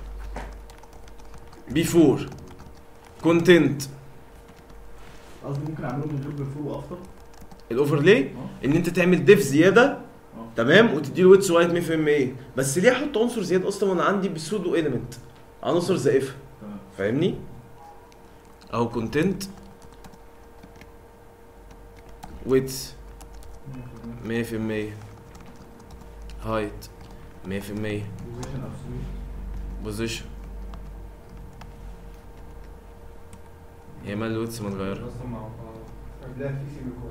بي 4 كونتنت قصدي ممكن اعمله من غير بيفور وافتر الاوفرلي اه ان انت تعمل ديف زياده اه تمام وتدي له ويتس وايت 100% بس ليه احط عنصر زياده اصلا وانا عندي بسودو اليمنت عنصر زائفه تمام فاهمني اهو كونتنت ويتس 100% هايت 100% بوزيشن ابسوليوت بوزيشن هي مال الويتس ما اتغير اصلا مع بعض قبلها في سيمي كود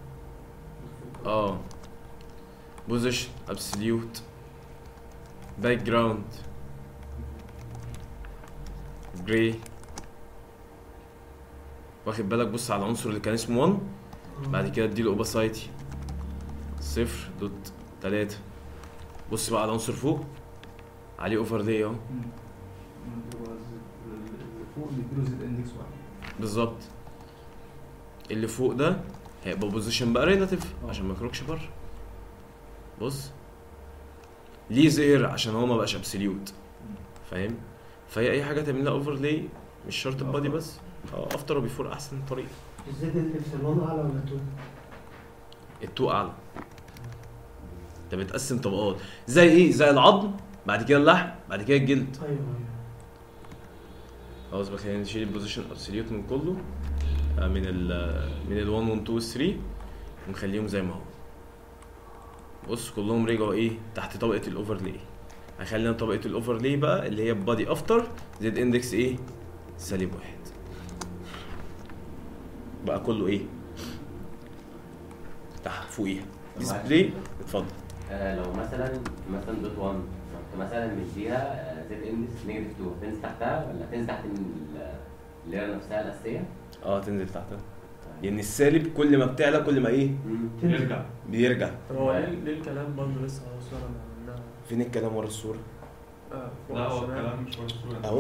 اه بوزيشن ابسوليوت باك جراوند جراي واخد بالك بص على العنصر اللي كان اسمه 1 بعد كده اديله اوباسايتي صفر دوت تلاتة بص بقى على العنصر فوق عليه اوفرلي اهو فوق بيديله زد اندكس واحد بالظبط اللي فوق ده هيبقى بوزيشن بقى ريلاتيف اه. عشان ما يخرجش بره بص ليه زير عشان هو ما بقاش ابسوليوت فاهم فهي اي حاجه تعمل لها اوفرلي مش شرط البادي بس اه افتر وبيفور احسن طريقه الزد اندكس ال1 اعلى ولا 2 التو اعلى انت بتقسم طبقات زي ايه زي العظم بعد كده اللحم بعد كده الجلد ايوه ايوه خلاص بقى خلينا نشيل البوزيشن ابسوليوت من كله آه، من ال من ال 1 و 2 و 3 ونخليهم زي ما هو بص كلهم رجعوا ايه تحت طبقه الاوفرلي هخلينا طبقه الاوفرلي بقى اللي هي بادي افتر زد اندكس ايه سالب واحد بقى كله ايه تحت فوقيها ديسبلاي اتفضل آه، لو مثلا مثلا دوت 1 رحت مثلا مديها زد اندكس نيجاتيف 2 تنزل تحتها ولا تنزل تحت ال- الليره نفسها الاساسيه؟ اه تنزل تحتها لان السالب كل ما بتعلى كل ما ايه مم. يرجع بيرجع طب هو ليه ليه الكلام برضه لسه على الصورة ما عملناها فين الكلام ورا الصوره آه، فوق لا هو الشمال. الكلام مش مرسوم أهو.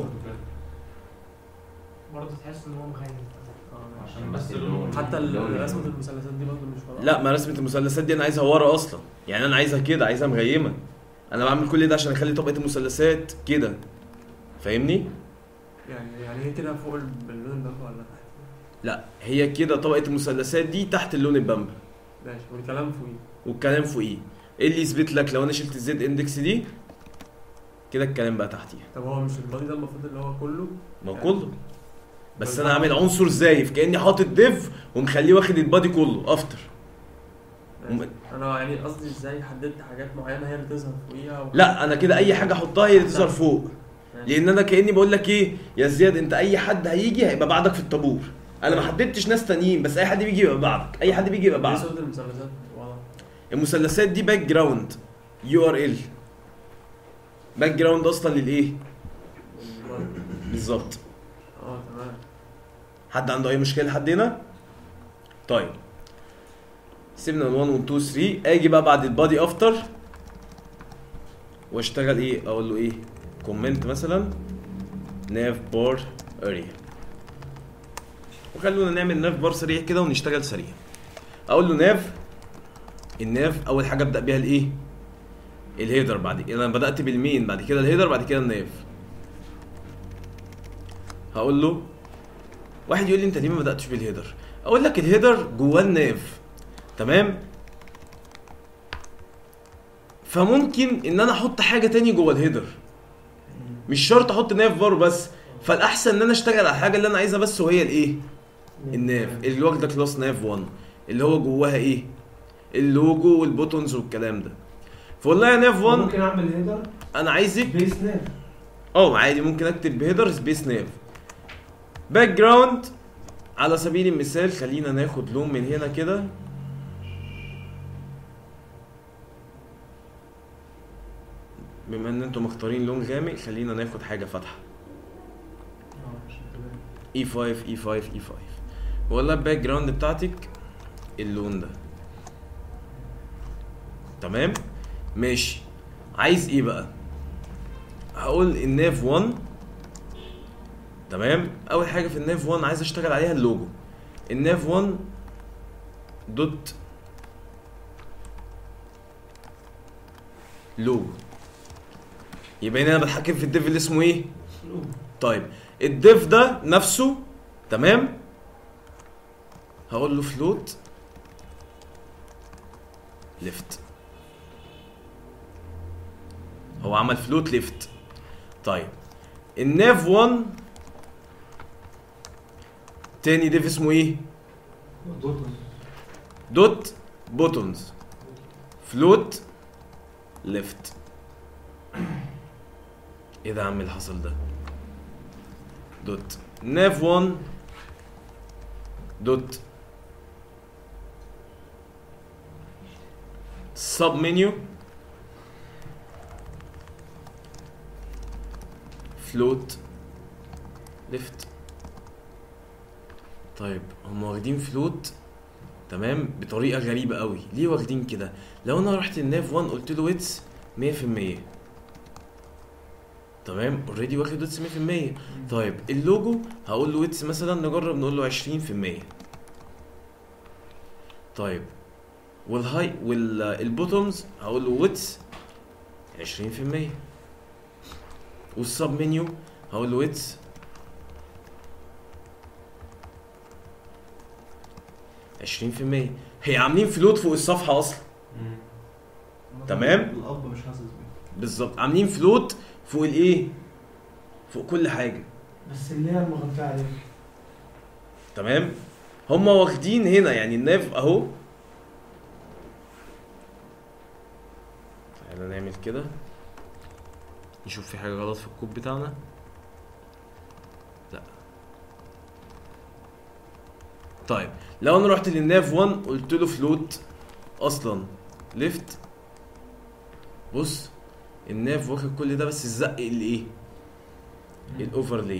برضه تحس ان هو مخيل آه، عشان بس اللون حتى اللون ال- رسمة المثلثات دي برضه مش ورا لا ما رسمه المثلثات دي انا عايزها ورا اصلا يعني انا عايزها كده عايزها مغيمه انا بعمل كل ده عشان اخلي طبقه المثلثات كده فاهمني يعني يعني هي كده فوق ال- اللون البامبا ولا تحت؟ لا هي كده طبقه المثلثات دي تحت اللون البامبا ماشي والكلام فوقيه والكلام فوقيه ايه اللي يثبت لك لو انا شلت الزد اندكس دي كده الكلام بقى تحتيها طب هو مش البادي ده المفروض اللي هو كله ما هو كله بس انا عامل عنصر زايف كاني حاطط ديف ومخليه واخد البادي كله افتر ماشي. انا يعني قصدي ازاي حددت حاجات معينه هي اللي تظهر فوقيها و... لا انا كده اي حاجه احطها هي اللي تظهر فوق ماشي. لان انا كاني بقول لك ايه يا زياد انت اي حد هيجي هيبقى بعدك في الطابور انا ما حددتش ناس تانيين بس اي حد بيجي يبقى بعدك اي حد بيجي يبقى ليه بعدك صوت المثلثات واضح المثلثات دي باك جراوند يو ار ال باك جراوند اصلا للايه بالظبط اه تمام حد عنده اي مشكله لحد هنا طيب سيبنا ال 1 و 2 3 اجي بقى بعد البادي افتر واشتغل ايه اقول له ايه كومنت مثلا ناف بار اريا وخلونا نعمل ناف بار سريع كده ونشتغل سريع اقول له ناف الناف اول حاجه ابدا بيها الايه الهيدر بعد كده انا بدات بالمين بعد كده الهيدر بعد كده الناف هقول له واحد يقول لي انت ليه ما بداتش بالهيدر اقول لك الهيدر جواه الناف تمام فممكن ان انا احط حاجه تاني جوه الهيدر مش شرط احط ناف بار بس فالاحسن ان انا اشتغل على الحاجه اللي انا عايزها بس وهي الايه الناف اللي واخده كلاس ناف 1 اللي هو جواها ايه اللوجو والبوتونز والكلام ده فوالله يا ناف 1 ممكن اعمل هيدر انا عايزك بيس ناب اه عادي ممكن اكتب بهيدر سبيس ناف باك جراوند على سبيل المثال خلينا ناخد لون من هنا كده بما ان انتم مختارين لون غامق خلينا ناخد حاجه فاتحه اي 5 اي 5 اي 5 والله الباك جراوند بتاعتك اللون ده تمام ماشي عايز ايه بقى هقول الناف 1 تمام اول حاجه في الناف 1 عايز اشتغل عليها اللوجو الناف 1 دوت لوجو يبقى هنا انا بتحكم في الديف اللي اسمه ايه طيب الديف ده نفسه تمام هقول له فلوت ليفت هو عمل فلوت ليفت طيب الناف 1 تاني ديف اسمه ايه دوت بوتونز فلوت ليفت ايه ده يا عم اللي حصل ده دوت ناف 1 دوت سب منيو فلوت ليفت طيب هم واخدين فلوت تمام بطريقه غريبه قوي ليه واخدين كده لو انا رحت الناف 1 قلت له ويتس 100% تمام اوريدي واخد ويتس 100% طيب اللوجو هقول له ويتس مثلا نجرب نقول له 20% طيب والهاي والبوتومز هقول له ويتس 20% والسب منيو هقول له ويتس 20% هي عاملين فلوت فوق الصفحه اصلا تمام. الاب مش حاسس بيه بالظبط عاملين فلوت فوق الايه فوق كل حاجه بس اللي هي المغطية عليه تمام هم واخدين هنا يعني الناف اهو تعالى نعمل كده نشوف في حاجه غلط في الكود بتاعنا لا طيب لو انا رحت للناف 1 قلت له فلوت اصلا ليفت بص الناف واخد كل ده بس الزق الايه الاوفرلاي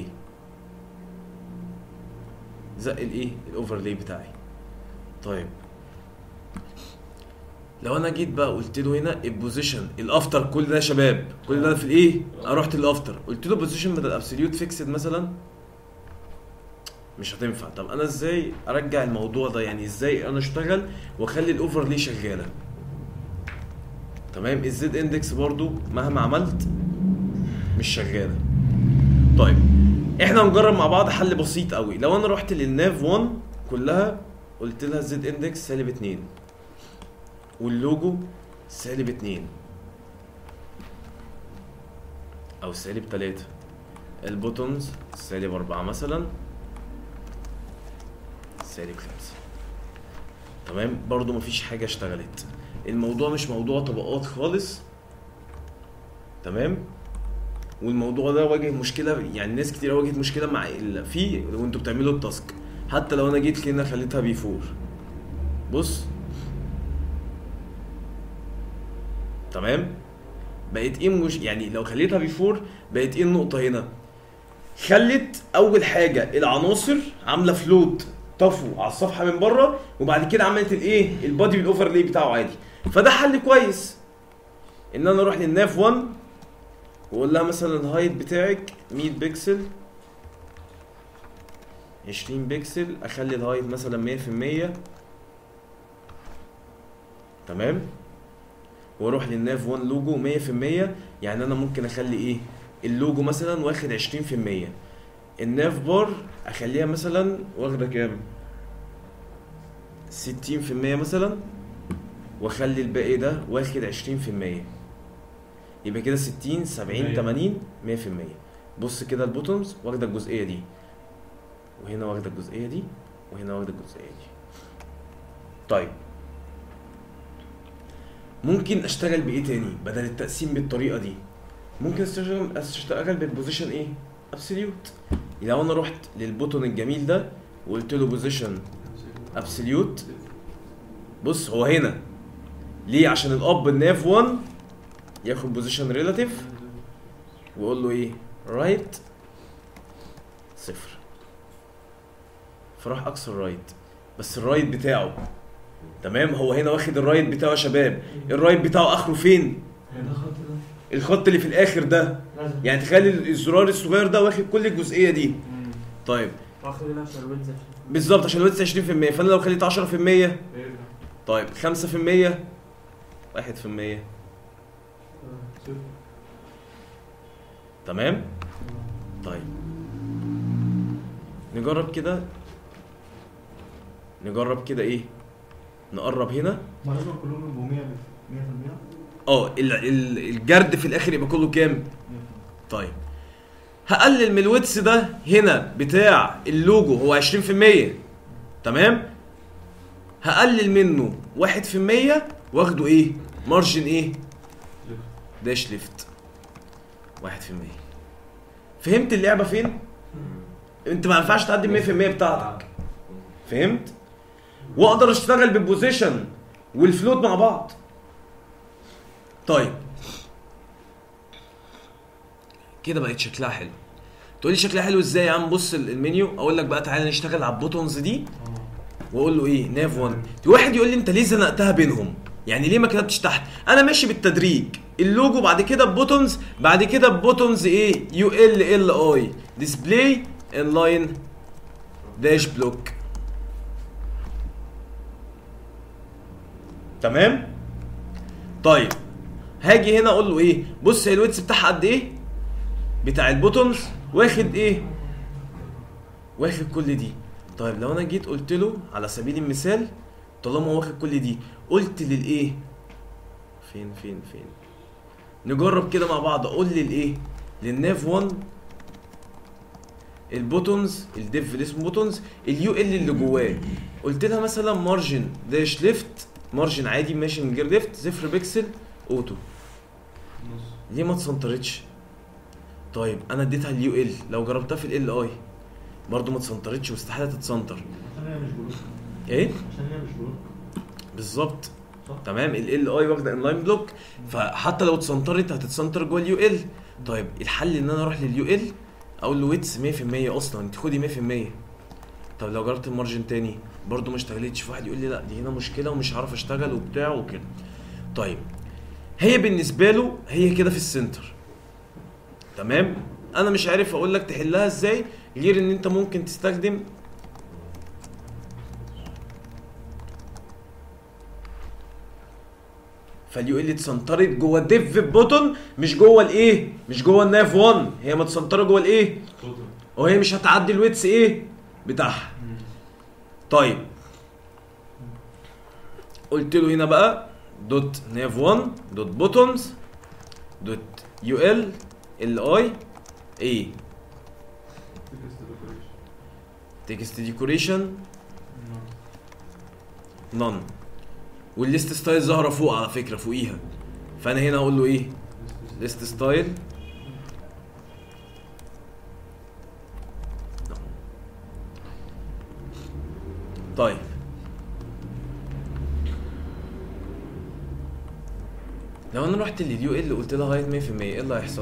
زق الايه الاوفرلاي بتاعي طيب لو انا جيت بقى قلت له هنا البوزيشن الافتر كل ده يا شباب كل ده في الايه انا رحت الافتر قلت له بوزيشن بدل ابسوليوت فيكسد مثلا مش هتنفع طب انا ازاي ارجع الموضوع ده يعني ازاي انا اشتغل واخلي الاوفرلاي شغاله تمام الزد اندكس برضو مهما عملت مش شغاله طيب احنا هنجرب مع بعض حل بسيط قوي لو انا رحت للناف 1 كلها قلت لها الزد اندكس سالب 2 واللوجو سالب 2 او سالب 3 البوتونز سالب 4 مثلا سالب 5 تمام برضو مفيش حاجه اشتغلت الموضوع مش موضوع طبقات خالص تمام والموضوع ده واجه مشكله يعني ناس كتير واجهت مشكله مع ال- فيه وانتوا بتعملوا التاسك حتى لو انا جيت هنا خليتها بي 4 بص تمام بقت ايه مش يعني لو خليتها بي 4 بقت ايه النقطه هنا خلت اول حاجه العناصر عامله فلوت طفو على الصفحه من بره وبعد كده عملت الايه البادي والاوفرلاي بتاعه عادي فده حل كويس ان انا اروح للناف 1 واقول لها مثلا الهايت بتاعك 100 بكسل 20 بكسل اخلي الهايت مثلا 100% تمام واروح للناف 1 لوجو 100% يعني انا ممكن اخلي ايه اللوجو مثلا واخد 20% الناف بار اخليها مثلا واخده كام 60% مثلا واخلي الباقي ده واخد 20% يبقى كده 60 70 مية. 80 100% بص كده البوتومز واخده الجزئيه دي وهنا واخده الجزئيه دي وهنا واخده الجزئيه دي طيب ممكن اشتغل بايه تاني بدل التقسيم بالطريقه دي ممكن اشتغل اشتغل بالبوزيشن ايه ابسوليوت لو انا رحت للبوتون الجميل ده وقلت له بوزيشن ابسوليوت بص هو هنا ليه عشان الاب الناف 1 ياخد بوزيشن ريلاتيف واقول له ايه رايت صفر فراح اكسر رايت بس الرايت بتاعه تمام هو هنا واخد الرايت بتاعه يا شباب الرايت بتاعه اخره فين ده خط ده الخط اللي في الاخر ده لازم يعني تخيل الزرار الصغير ده واخد كل الجزئيه دي طيب واخد هنا عشان الويدز عشان بالظبط عشان الويتس 20% فانا لو خليت 10% ايه ده؟ طيب 5% 1% صفر. تمام طيب نجرب كده نجرب كده ايه نقرب هنا ما لازم كلهم يبقوا 100 100% اه ال- ال- الجرد في الاخر يبقى كله كام طيب هقلل من الويتس ده هنا بتاع اللوجو هو 20% تمام هقلل منه 1% واخده ايه مارجن ايه داش ليفت 1% فهمت اللعبه فين انت ما ينفعش تعدي ال 100% بتاعتك فهمت واقدر اشتغل بالبوزيشن والفلوت مع بعض طيب كده بقت شكلها حلو تقول لي شكلها حلو ازاي يا عم بص ال- المنيو اقول لك بقى تعالى نشتغل على البوتونز دي واقول له ايه ناف 1 واحد يقول لي انت ليه زنقتها بينهم يعني ليه ما كتبتش تحت انا ماشي بالتدريج اللوجو بعد كده بوتونز بعد كده بوتونز ايه يو ال ال اي ديسبلاي ان لاين داش بلوك تمام طيب هاجي هنا اقول له ايه بص هي الويتس بتاعها قد ايه بتاع البوتونز واخد ايه واخد كل دي طيب لو انا جيت قلت له على سبيل المثال طالما هو واخد كل دي قلت للايه فين فين فين نجرب كده مع بعض اقول للايه للناف 1 البوتونز الديف اللي اسمه بوتونز اليو ال اللي جواه قلت لها مثلا مارجن داش ليفت مارجن عادي ماشي من غير ليفت صفر بيكسل اوتو نص ليه ما اتسنطرتش طيب انا اديتها اليو ال لو جربتها في ال اي برضه ما اتسنطرتش واستحاله تتسنطر عشان هي مش بلوك ايه عشان هي مش بلوك بالظبط صح تمام ال ال اي واخده انلاين بلوك فحتى لو اتسنطرت هتتسنطر جوه اليو ال طيب الحل ان انا اروح لليو ال اقول له ويتس 100% اصلا انت خدي 100% طب لو جربت المارجن تاني برضه ما اشتغلتش في واحد يقول لي لا دي هنا مشكله ومش هعرف اشتغل وبتاع وكده طيب هي بالنسبه له هي كده في السنتر تمام انا مش عارف اقول لك تحلها ازاي غير ان انت ممكن تستخدم فاليو ال اتسنطرت جوه الديف بوتون مش جوه الايه مش جوه الناف 1 هي متسنطره جوه الايه توتال وهي مش هتعدي الويتس ايه بتاعها طيب قلت له هنا بقى دوت ناف 1 دوت بوتومز دوت يو ال ال اي ايه تكست ديكوريشن نون والليست ستايل ظاهره فوق على فكره فوقيها فانا هنا اقول له ايه ليست ستايل طيب لو انا رحت لليو ال قلت لها هايت 100% ايه اللي هيحصل؟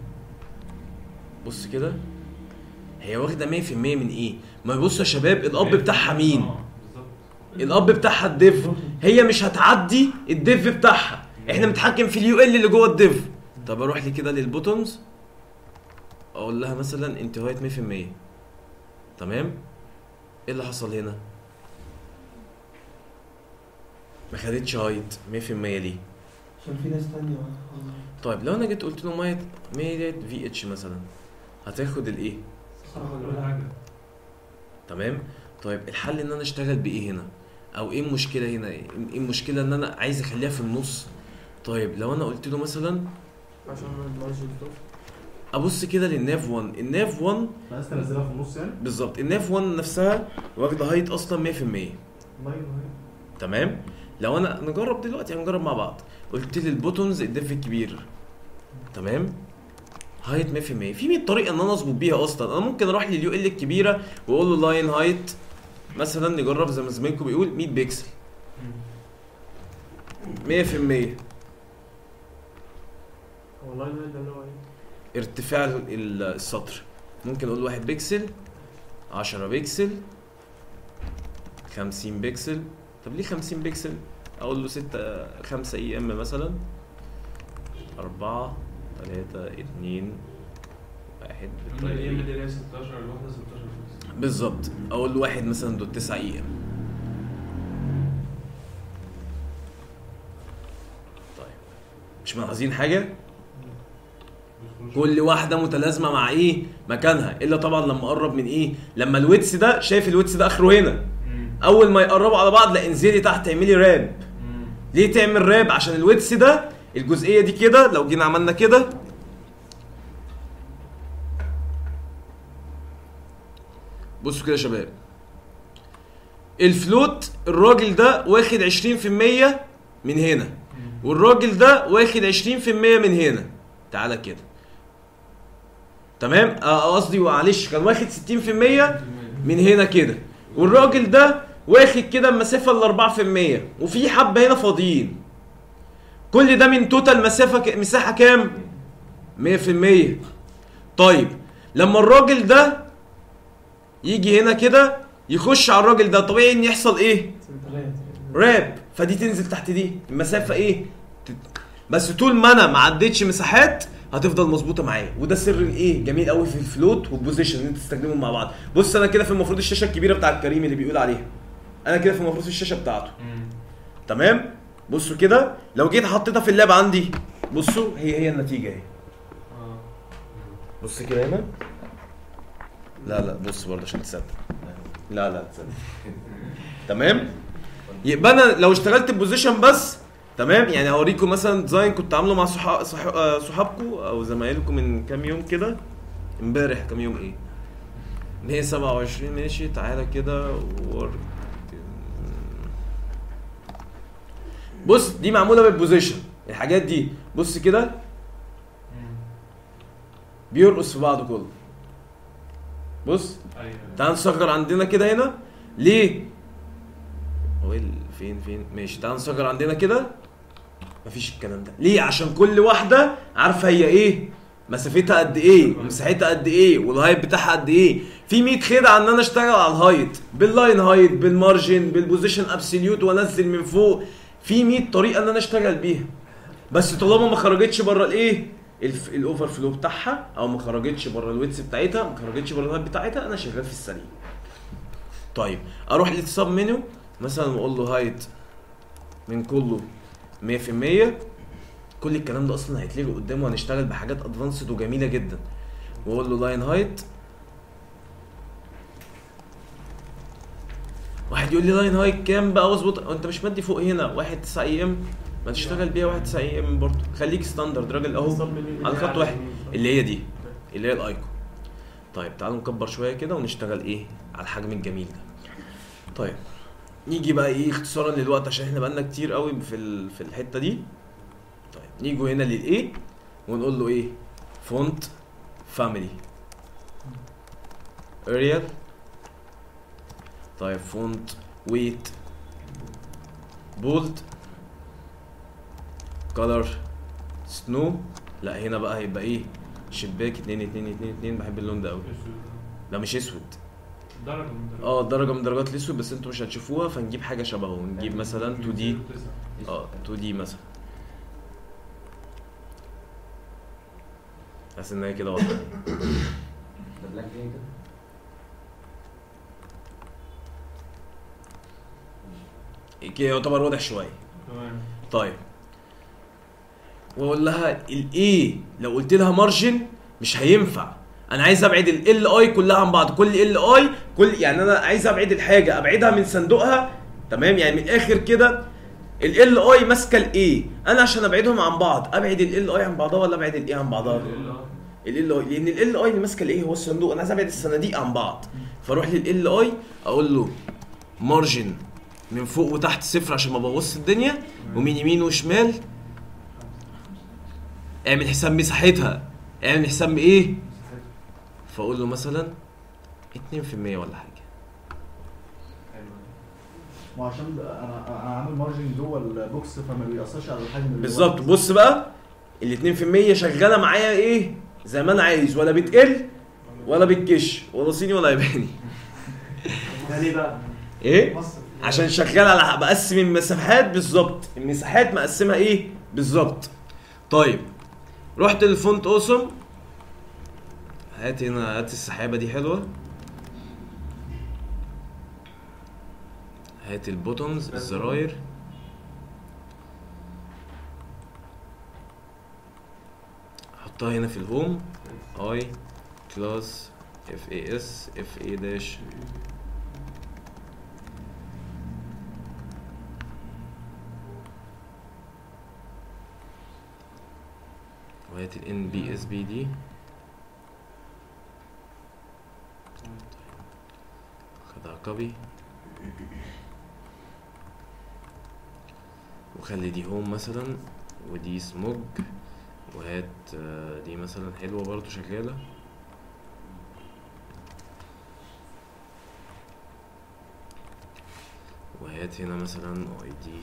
بص كده هي واخده 100% من ايه؟ ما بصوا يا شباب الاب بتاعها مين؟ اه بالظبط الاب بتاعها الديف هي مش هتعدي الديف بتاعها احنا متحكم في اليو ال اللي جوه الديف طب اروح لي كده للبوتومز اقول لها مثلا انت هايت 100% تمام ايه اللي حصل هنا ما خدتش هايت 100% ليه عشان في ناس تانية والله طيب لو انا جيت قلت له ميت ميت في اتش مثلا هتاخد الايه صراحة ولا ولا حاجه تمام طيب الحل ان انا اشتغل بايه هنا او ايه المشكله هنا ايه المشكله ان انا عايز اخليها في النص طيب لو انا قلت له مثلا عشان المارجن توب ابص كده للناف 1 الناف 1 عايز تنزلها في النص يعني؟ بالظبط الناف 1 نفسها واخده هايت اصلا 100% الله ينور تمام لو انا نجرب دلوقتي هنجرب مع بعض قلت لي البوتونز الدف الكبير تمام هايت 100% في 100 طريقه ان انا اظبط بيها اصلا انا ممكن اروح لليو ال الكبيره واقول له لاين هايت مثلا نجرب زي ما زميلكم بيقول 100 بكسل 100% هو اللاين هايت ده اللي هو ايه؟ ارتفاع ال- السطر ممكن اقول 1 بكسل 10 بكسل 50 بكسل طب ليه 50 بكسل اقول له 6 5 اي ام مثلا 4 3 2 1 قلنا الاي ام دي اللي هي 16 الواحده 16 بس بالظبط اقول له واحد مثلا دوت 9 اي ام طيب مش ملاحظين حاجه كل واحده متلازمه مع ايه مكانها الا طبعا لما اقرب من ايه لما الويتس ده شايف الويتس ده اخره هنا اول ما يقربوا على بعض لا انزلي تحت اعملي راب ليه تعمل راب عشان الويتس ده الجزئيه دي كده لو جينا عملنا كده بصوا كده يا شباب الفلوت الراجل ده واخد 20% من هنا والراجل ده واخد 20% من هنا تعالى كده تمام آه، قصدي معلش كان واخد 60% من هنا كده والراجل ده واخد كده المسافه ال 4% وفي حبه هنا فاضيين كل ده من توتال مسافه ك... مساحه كام 100% طيب لما الراجل ده يجي هنا كده يخش على الراجل ده طبيعي ان يحصل ايه سنترات راب فدي تنزل تحت دي المسافه ايه تت- بس طول ما انا ما عديتش مساحات هتفضل مظبوطه معايا وده سر الايه جميل قوي في الفلوت والبوزيشن ان انت تستخدمهم مع بعض بص انا كده في المفروض الشاشه الكبيره بتاع الكريم اللي بيقول عليها انا كده في المفروض في الشاشه بتاعته تمام بصوا كده لو جيت حطيتها في اللاب عندي بصوا هي هي النتيجه اهي بص كده هنا لا لا بص برضه عشان تصدق لا لا تصدق تمام يبقى انا لو اشتغلت بوزيشن بس تمام يعني اوريكم مثلا ديزاين كنت عامله مع صحا- صح... آه، صحابكم او زمايلكم من كام يوم كده امبارح كام يوم ايه 127 ماشي تعالى كده ورك بص دي معموله بالبوزيشن الحاجات دي بص كده بيرقص في بعضه كله بص ايوه تعال نصغر عندنا كده هنا ليه هو إيه ال- فين فين ماشي تعال نصغر عندنا كده مفيش الكلام ده ليه عشان كل واحده عارفه هي ايه مسافتها قد ايه ومساحتها قد ايه والهايت بتاعها قد ايه في 100 خدعه ان انا اشتغل على الهايت باللاين هايت بالمارجن بالبوزيشن ابسوليوت وانزل من فوق في 100 طريقه ان انا اشتغل بيها بس طالما ما خرجتش بره الايه الف- الاوفر فلو بتاعها او ما خرجتش بره الويتس بتاعتها ما خرجتش بره الهايت بتاعتها انا شغال في السليم طيب اروح للسب منيو مثلا واقول له هايت من كله 100% كل الكلام ده اصلا هيتلغي قدامه وهنشتغل بحاجات ادفانسد وجميله جدا واقول له لاين هايت واحد يقول لي لاين هايت كام بقى واظبط انت مش مدي فوق هنا 1 9 اي ام ما تشتغل بيها 1 9 اي ام برضه خليك ستاندرد راجل اهو على خط واحد اللي هي دي اللي هي الايكون طيب تعالوا نكبر شويه كده ونشتغل ايه على الحجم الجميل ده طيب نيجي بقى ايه اختصارا للوقت عشان احنا بقالنا كتير قوي في ال- في الحته دي طيب نيجوا هنا للايه ونقول له ايه فونت فاميلي اريال طيب فونت ويت بولد كولر سنو لا هنا بقى هيبقى ايه شباك 2 2 2 2 بحب اللون ده قوي ده مش اسود درجه من درجات اه درجه من درجات الاسود بس انتوا مش هتشوفوها فنجيب حاجه شبهه نجيب مثلا 2 دي اه 2 دي مثلا حاسس ان هي كده واضحه ده بلاك ليه كده؟ كده يعتبر واضح شويه تمام طيب واقول لها الاي لو قلت لها مارجن مش هينفع انا عايز ابعد ال اي كلها عن بعض كل ال اي كل يعني انا عايز ابعد الحاجه ابعدها من صندوقها تمام يعني من الاخر كده ال اي ماسكه الاي انا عشان ابعدهم عن بعض ابعد ال اي عن بعضها ولا ابعد الاي عن بعضها ال اي لان ال اي اللي ماسكه الايه هو الصندوق انا عايز ابعد الصناديق عن بعض فاروح لل اي اقول له مارجن من فوق وتحت صفر عشان ما ابوظش الدنيا ومن يمين وشمال اعمل حساب مساحتها اعمل حساب ايه فاقول له مثلا 2% ولا حاجه وعشان انا انا عامل مارجن جوه البوكس فما بيأثرش على الحجم اللي بالظبط بص بقى ال 2% شغاله معايا ايه زي ما انا عايز ولا بتقل ولا بتكش ولا صيني ولا ياباني ده ليه بقى؟ ايه مصر عشان شغال على بقسم المساحات بالظبط المساحات مقسمها ايه بالظبط طيب رحت للفونت اوسم هات هنا هات السحابه دي حلوه هات البوتونز الزراير حطها هنا في الهوم اي كلاس اف اي اس اف اي داش وهات ال ان بي اس بي دي خدها كوبي وخلي دي هوم مثلا ودي سموج وهات آه، دي مثلا حلوة برضو شغالة وهات هنا مثلا اي دي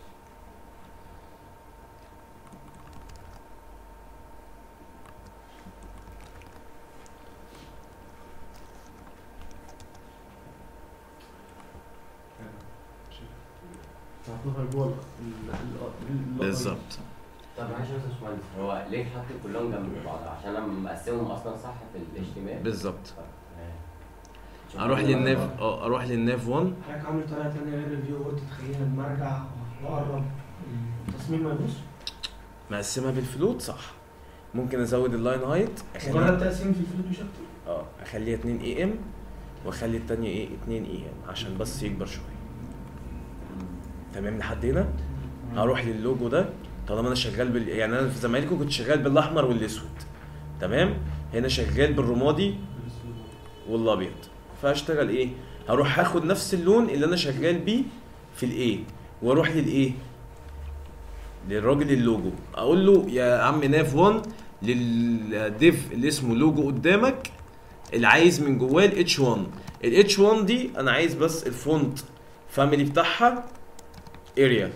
هحطها جوه ال- ال- ال- ال- بالظبط طب معلش يا باشمهندس هو ليه حاطط كلهم جنب بعض عشان انا مقسمهم اصلا صح في الاشتمال بالظبط اروح للناف اه اروح للناف 1 حضرتك عامل طريقه ثانيه غير الفيو قلت تخلينا نرجع واقرب التصميم ما يبص مقسمها بالفلوت صح ممكن ازود اللاين هايت مجرد اخليها تقسيم في الفلوس مش اكتر اه اخليها 2 اي ام واخلي التانية ايه 2 اي ام عشان بس يكبر شويه تمام لحد هنا هروح للوجو ده طالما انا شغال بال يعني انا في زمايلكم كنت شغال بالاحمر والاسود تمام هنا شغال بالرمادي والابيض فهشتغل ايه هروح هاخد نفس اللون اللي انا شغال بيه في الايه واروح للايه للراجل اللوجو اقول له يا عم ناف 1 للديف اللي اسمه لوجو قدامك اللي عايز من جواه الاتش 1 الاتش 1 دي انا عايز بس الفونت فاميلي بتاعها اريال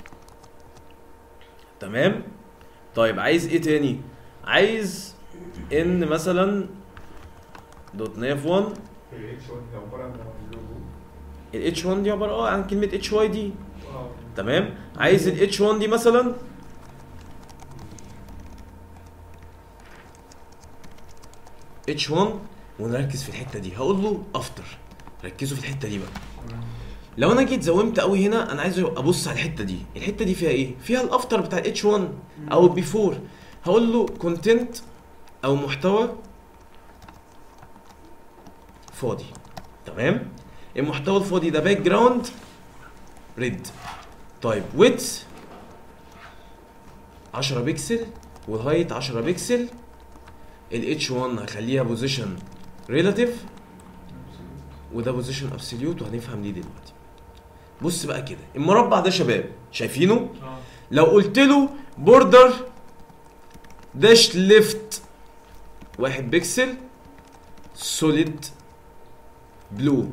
تمام طيب عايز ايه تاني عايز ان مثلا دوت ناف 1 الاتش 1 دي عباره عن اللوجو الاتش 1 دي عباره اه عن كلمه اتش واي دي اه تمام عايز الاتش 1 دي مثلا اتش 1 ونركز في الحته دي هقول له افتر ركزوا في الحته دي بقى لو انا جيت زومت قوي هنا انا عايز ابص على الحته دي الحته دي فيها ايه فيها الافتر بتاع الاتش 1 او البيفور هقول له كونتنت او محتوى فاضي تمام المحتوى الفاضي ده باك جراوند ريد طيب ويدث 10 بكسل والهايت 10 بكسل الاتش 1 هخليها بوزيشن ريلاتيف وده بوزيشن ابسوليوت وهنفهم ليه دلوقتي بص بقى كده المربع ده شباب شايفينه اه لو قلت له بوردر داش ليفت واحد بكسل سوليد بلو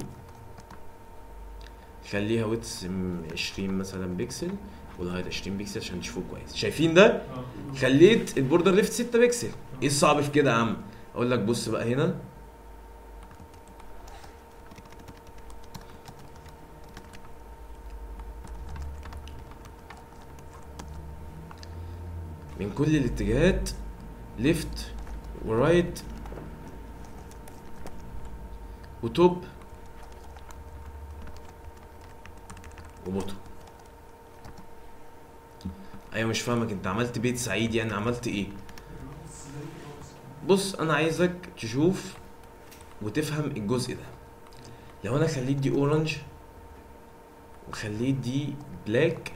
خليها ويتس 20 مثلا بكسل والهايت 20 بكسل عشان تشوفوه كويس شايفين ده اه خليت البوردر ليفت 6 بكسل ايه الصعب في كده يا عم اقول لك بص بقى هنا من كل الاتجاهات ليفت ورايت وتوب وبوتوم ايوه مش فاهمك انت عملت بيت سعيد يعني عملت ايه بص انا عايزك تشوف وتفهم الجزء ده لو انا خليت دي اورنج وخليت دي بلاك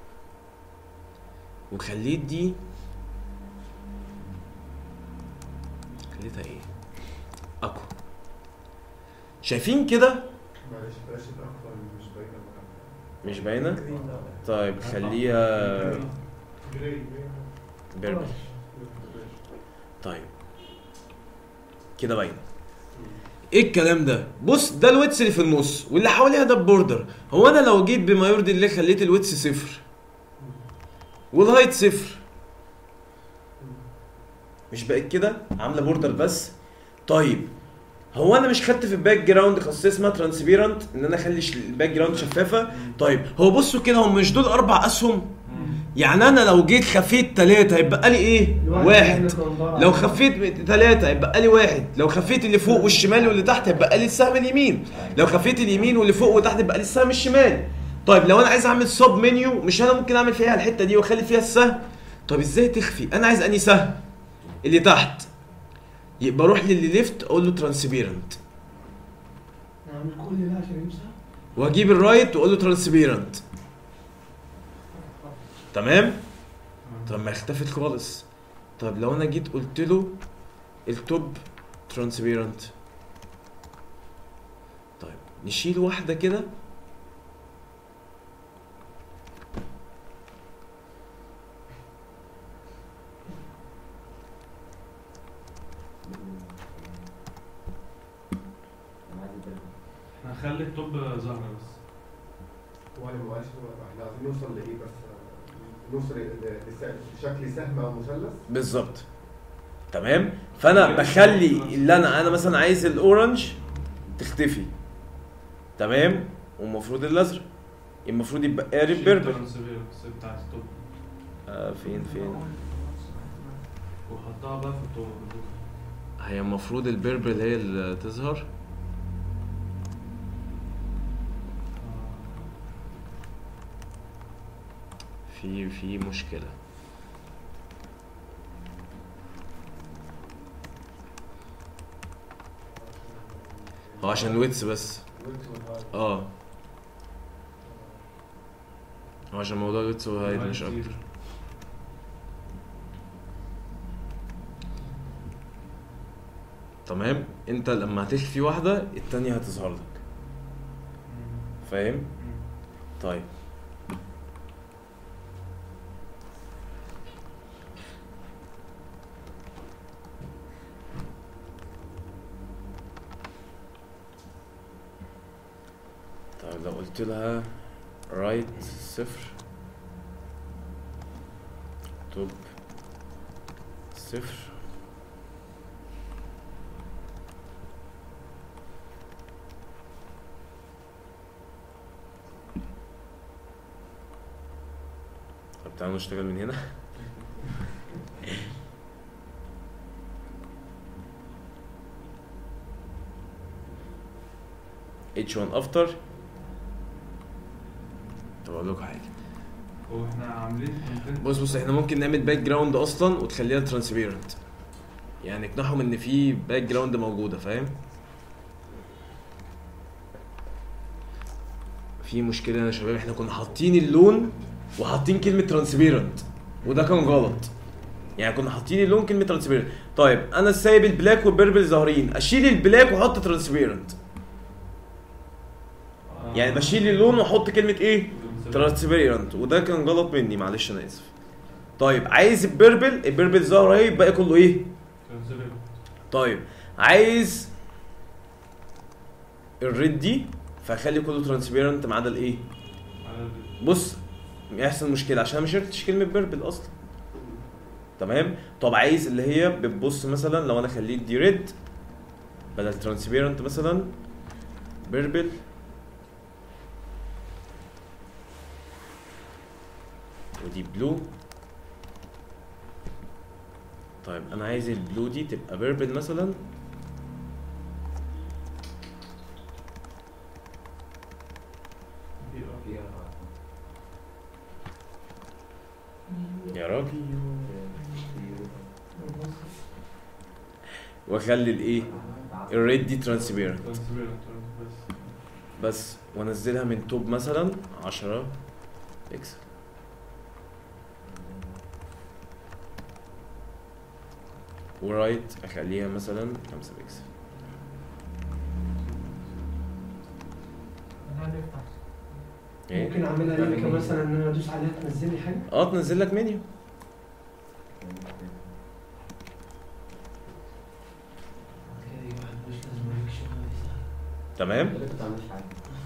وخليت دي خليتها ايه اقوى شايفين كده معلش بلاش الأخضر مش باينة معاك. مش باينه جرين ده. طيب خليها جراي جراي. بيربل طيب كده باينه ايه الكلام ده بص ده الويتس اللي في النص واللي حواليها ده البوردر هو انا لو جيت بما يرضي الله خليت الويتس صفر والهايت صفر مش بقت كده عامله بوردر بس طيب هو انا مش خدت في الباك جراوند خاصيه اسمها ترانسبيرنت ان انا اخلي ش- الباك جراوند شفافه طيب هو بصوا كده هم مش دول اربع اسهم يعني انا لو جيت خفيت ثلاثه هيبقى لي ايه الواحد واحد اللي كان ضاع. لو خفيت ثلاثة يبقى لي واحد، لو خفيت اللي فوق والشمال واللي تحت يبقى لي السهم اليمين، لو خفيت اليمين واللي فوق وتحت يبقى لي السهم الشمال. طيب لو انا عايز اعمل سب منيو مش انا ممكن اعمل فيها الحتة دي واخلي فيها السهم؟ طب ازاي تخفي؟ انا عايز اني سهم اللي تحت. يبقى اروح للي ليفت اقول له ترانسبيرنت اعمل كل ده عشان يمسح واجيب الرايت واقول له ترانسبيرنت. تمام؟ طب ما اختفت خالص طب لو انا جيت قلت له التوب ترانسبيرنت طيب نشيل واحدة كده انا عايز البيربل. احنا هنخلي التوب ظاهرة بس هو انا ما قالش هو احنا عايزين نوصل لايه بس نوصل ل- لس- لشكل سهم او مثلث بالظبط تمام فانا بخلي اللي انا انا مثلا عايز الاورنج تختفي تمام والمفروض الازرق المفروض يبقى قارب شيل بيربل الترانسبيرنس بتاعت التوب آه فين فين وحطها بقى في التوب بالظبط. هي المفروض البيربل هي اللي تظهر في في مشكلة هو عشان الويتس بس اه هو عشان موضوع الويتس والهايت مش كتير. اكتر تمام انت لما هتخفي واحدة التانية هتظهر لك فاهم طيب طيب لو قلت لها رايت صفر توب صفر طب تعالوا نشتغل من هنا H1 after طب اقول لكم حاجه هو احنا عاملين كونتنت بص بص احنا ممكن نعمل باك جراوند اصلا وتخليها ترانسبيرنت يعني اقنعهم ان في باك جراوند موجوده فاهم في مشكله هنا يا شباب احنا كنا حاطين اللون وحاطين كلمه ترانسبيرنت وده كان غلط يعني كنا حاطين اللون كلمه ترانسبيرنت طيب انا سايب البلاك والبيربل ظاهرين اشيل البلاك واحط ترانسبيرنت يعني بشيل اللون واحط كلمه ايه ترانسبيرنت وده كان غلط مني معلش انا اسف طيب عايز البيربل البيربل ظهر اهي الباقي كله ايه ترانسبيرنت طيب عايز الريد دي فخلي كله ترانسبيرنت ما عدا الايه على ال- بص يحصل مشكله عشان أنا ما شرتش كلمه بيربل اصلا تمام طب عايز اللي هي بتبص مثلا لو انا خليت دي ريد بدل ترانسبيرنت مثلا بيربل ودي بلو طيب انا عايز البلو دي تبقى بيربل مثلا فيها واخلي الايه الريد دي ترانسبيرنت transparent بس بس وانزلها من توب مثلا 10 بيكسل ورايت اخليها مثلا 5 بيكسل ايه ممكن اعملها لينك مثلا ان انا ادوس عليها تنزل لي حاجه اه تنزل لك منيو كده يبقى واحد مش لازم اوريك شغل يسهل. تمام ما بتعملش حاجه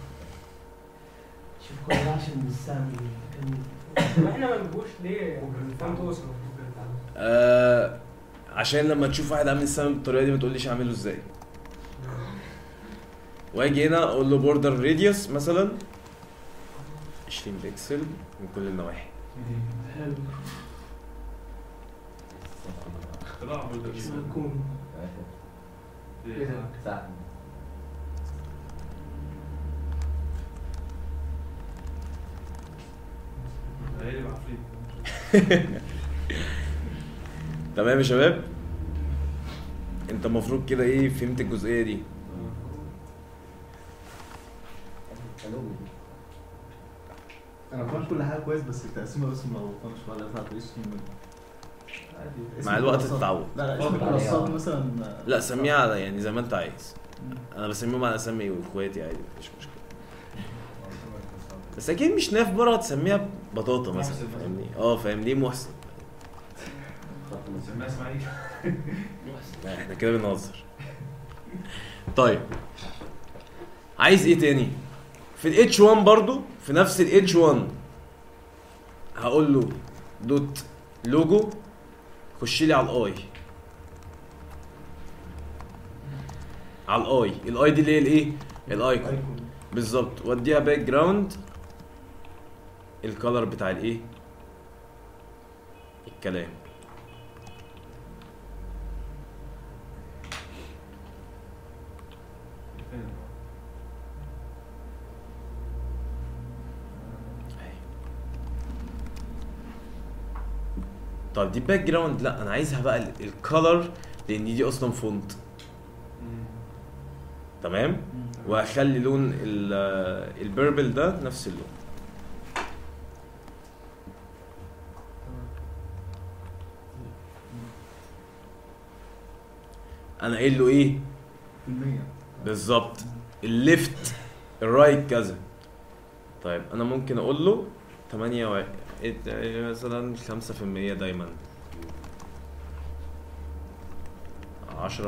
شوف كل ده عشان السهم كان طب احنا ما نجيبوش ليه فان توصل آه عشان لما تشوف واحد عامل السهم بالطريقه دي ما تقوليش اعمله ازاي واجي هنا اقول له بوردر راديوس مثلا 20 بكسل من كل النواحي حلو اختراع بدل شو هيكون صح هيقلب عفريت تمام يا شباب انت المفروض كده ايه فهمت الجزئيه دي انا فاهم كل حاجه كويس بس التقسيمه بس ملخبطانه شويه اللي بتاعت اسم عادي مع الوقت اسم تتعود لا لا اسم الكلاسات مثلا لا سميها على يعني زي ما انت عايز انا بسميهم على اسامي واخواتي عادي مفيش مشكله بس اكيد مش ناف بره تسميها بطاطا مثلا محسن مثلا. فاهمني اه فاهمني محسن سماها اسماعيل لا، احنا كده بنهزر طيب عايز ايه تاني في الاتش 1 برضو في نفس الاتش 1 هقول له دوت لوجو خش لي على الاي على الاي الاي دي اللي هي الايه الايكون بالظبط واديها باك جراوند الكالر بتاع الايه الكلام طب دي باك جراوند لا انا عايزها بقى الكالر لان دي اصلا فونت تمام واخلي لون ال- البيربل ده نفس اللون انا قايل له ايه في المية بالظبط الليفت الرايت كذا طيب انا ممكن اقول له 8 و... إيه- مثلا 5% دايما 10%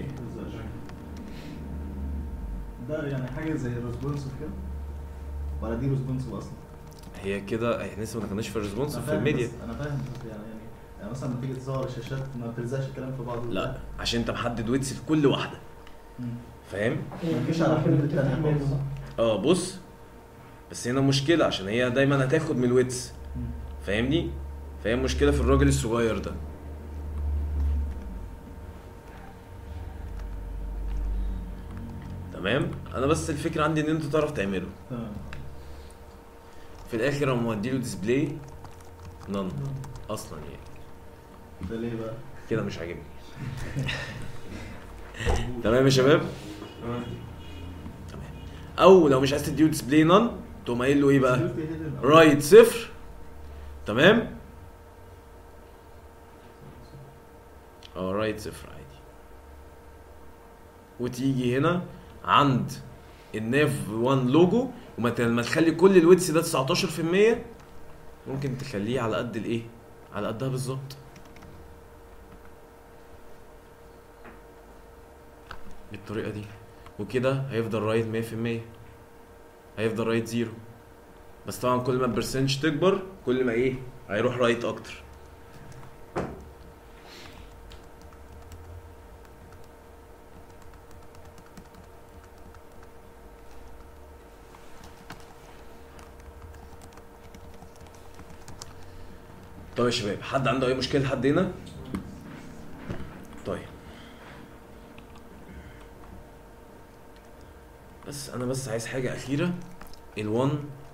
ده يعني حاجه زي الريسبونسيف كده ولا دي ريسبونسيف اصلا هي كده احنا لسه ما دخلناش في الريسبونس أنا في فاهم الميديا بس- انا فاهم بس يعني يعني يعني مثلا لما تيجي تصور الشاشات ما بتلزقش الكلام في بعضه لا عشان انت محدد ويتس في كل واحده مم. فاهم مفيش على حدود التانية منه خالص. بقى. اه بص بس هنا مشكله عشان هي دايما هتاخد من الويتس مم. فاهمني فهي مشكله في الراجل الصغير ده تمام انا بس الفكره عندي ان انت تعرف تعمله تمام في الاخر انا موديله ديسبلاي نون اصلا يعني ده ليه بقى؟ كده مش عاجبني تمام يا شباب تمام او لو مش عايز تديله ديسبلاي نون تقوم قايل له ايه بقى Security hidden. رايت صفر تمام اه رايت صفر عادي وتيجي هنا عند الناف 1 لوجو وما ت- ما تخلي كل الويتس ده 19% ممكن تخليه على قد الايه على قدها بالظبط بالطريقه دي وكده هيفضل رايت 100% هيفضل رايت زيرو بس طبعا كل ما البرسنتج تكبر كل ما ايه هيروح رايت اكتر طيب يا شباب حد عنده اي مشكله لحد هنا طيب بس انا بس عايز حاجه اخيره ال1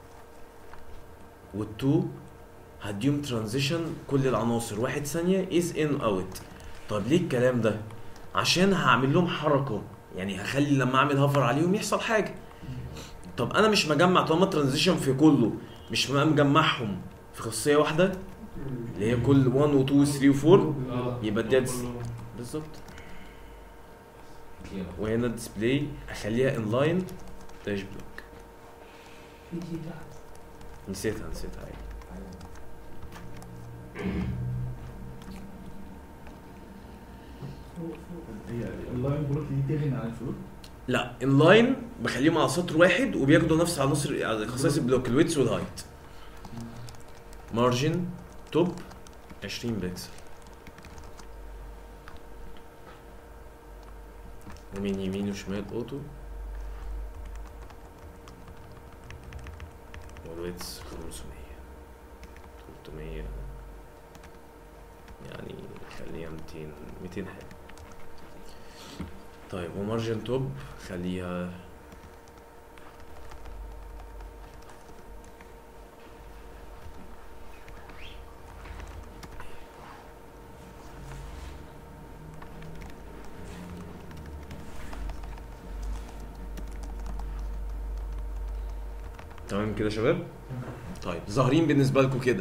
وال2 هديهم ترانزيشن كل العناصر واحد ثانيه از ان اوت طب ليه الكلام ده عشان هعمل لهم حركه يعني هخلي لما اعمل هافر عليهم يحصل حاجه طب انا مش مجمع طالما ترانزيشن في كله مش مجمعهم في خاصيه واحده اللي هي كل 1 و 2 و 3 و 4 اه يبقى ده كله. بالظبط وهنا الديسبلاي اخليها انلاين داش بلوك في تي تحت نسيتها نسيتها عادي فوق فوق هي اللاين بلوك دي تغني عن الفلوت لا انلاين بخليهم على سطر واحد وبياخدوا نفس عناصر على خصائص البلوك الويتس والهايت مارجن توب 20 بكسل ومن يمين وشمال اوتو والويتس 500 300 يعني خليها 200 200 حاجة طيب ومارجن توب خليها تمام كده يا شباب طيب ظاهرين بالنسبه لكم كده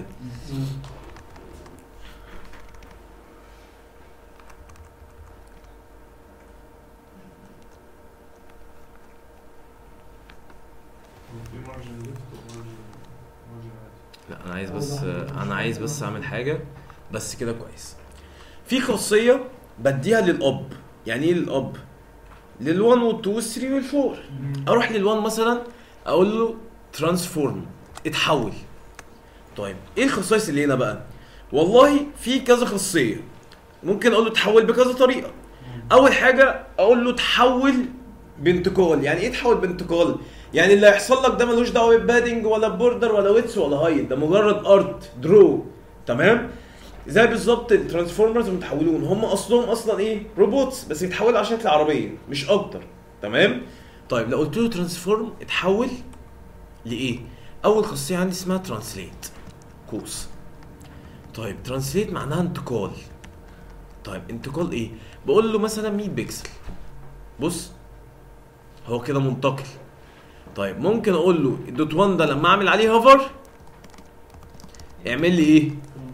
في مارجن ليفت ومارجن مارجن عادي لا انا عايز بس انا عايز بس اعمل حاجه بس كده كويس في خاصيه بديها للاب يعني ايه للاب لل1 وال2 وال3 وال4 اروح لل1 مثلا اقول له ترانسفورم اتحول طيب ايه الخصائص اللي هنا بقى والله في كذا خاصيه ممكن اقول له تحول بكذا طريقه اول حاجه اقول له تحول بانتقال يعني ايه تحول بانتقال يعني اللي هيحصل لك ده ملوش دعوه ببادنج ولا بوردر ولا ويتس ولا هايت ده مجرد ارت درو تمام زي بالظبط الترانسفورمرز المتحولون هم اصلهم اصلا ايه روبوتس بس يتحولوا على شكل عربيه مش اكتر تمام طيب لو قلت له ترانسفورم اتحول لايه اول خاصيه عندي اسمها ترانسليت قوس طيب ترانسليت معناها انتقال طيب انتقال ايه بقول له مثلا 100 بكسل بص هو كده منتقل طيب ممكن اقول له الدوت 1 ده لما اعمل عليه هوفر اعمل لي ايه